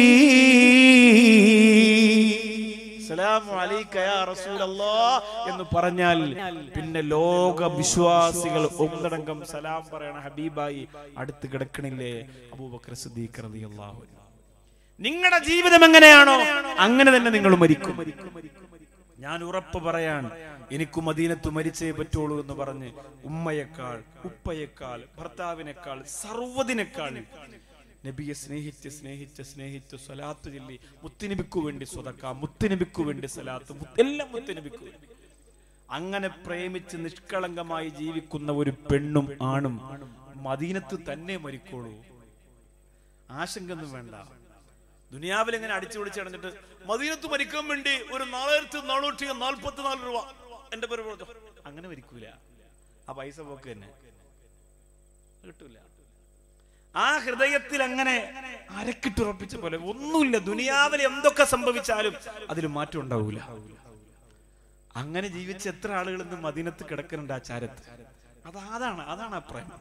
സലാമു അലൈക യാ റസൂലല്ലാഹ് എന്ന് പറഞ്ഞാൽ പിന്നെ ലോക വിശ്വാസികൾ ഒന്നടങ്കം സലാം പറയണ ഹബീബായി അടുത്ത് കിടക്കണില്ലേ അബൂബക്കർ സിദ്ദീഖ് റളിയല്ലാഹു അൻഹു നിങ്ങളുടെ ജീവിതം എങ്ങനെയാണോ അങ്ങനെ തന്നെ നിങ്ങൾ മരിക്കും ഞാൻ ഉറപ്പ് പറയാൻ എനിക്ക് മദീനത്ത് മരിച്ചേ പറ്റുള്ളൂ എന്ന് പറഞ്ഞ് ഉമ്മയേക്കാൾ ഉപ്പയേക്കാൾ ഭർത്താവിനേക്കാൾ സർവ്വതിനേക്കാൾ നബിയെ സ്നേഹിച്ച് സ്നേഹിച്ച് സ്നേഹിച്ച് സ്വലാത്ത് ചൊല്ലി മുത്തുനബിക്കു വേണ്ടി സ്വതക്ക മുത്തുനബിക്കു വേണ്ടി സ്വലാത്ത് മുത്ത് എല്ലാം മുത്തുനബിക്കു വേണ്ടി അങ്ങനെ പ്രേമിച്ച് നിഷ്കളങ്കമായി ജീവിക്കുന്ന ഒരു പെണ്ണും ആണും മദീനത്ത് തന്നെ മരിക്കോളൂ ആശങ്കൊന്നും വേണ്ട ദുനിയാവിൽ ഇങ്ങനെ അടിച്ചു പിടിച്ച് കിടന്നിട്ട് മദീനത്ത് മരിക്കാൻ വേണ്ടി ഒരു നാലായിരത്തി നാനൂറ്റി നാൽപ്പത്തി നാല് രൂപ എന്റെ പേര് പറഞ്ഞു അങ്ങനെ മരിക്കൂല ആ പൈസ പോക്ക് തന്നെ കിട്ടൂല ആ ഹൃദയത്തിൽ അങ്ങനെ അരക്കിട്ടുറപ്പിച്ച പോലെ ഒന്നുമില്ല ദുനിയാവിൽ എന്തൊക്കെ സംഭവിച്ചാലും അതിൽ മാറ്റം ഉണ്ടാവൂല അങ്ങനെ ജീവിച്ച എത്ര ആളുകൾ ഇന്ന് മദീനത്ത് കിടക്കുന്നുണ്ട് ആ ചാരത്ത് അത് അതാണ് അതാണ് ആ പ്രേമം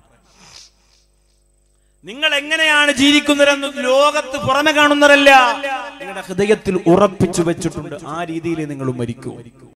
നിങ്ങൾ എങ്ങനെയാണ് ജീവിക്കുന്നതെന്ന് ലോകത്ത് പുറമെ കാണുന്നവരല്ല നിങ്ങളുടെ ഹൃദയത്തിൽ ഉറപ്പിച്ചു വെച്ചിട്ടുണ്ട് ആ രീതിയിൽ നിങ്ങൾ മരിക്കൂ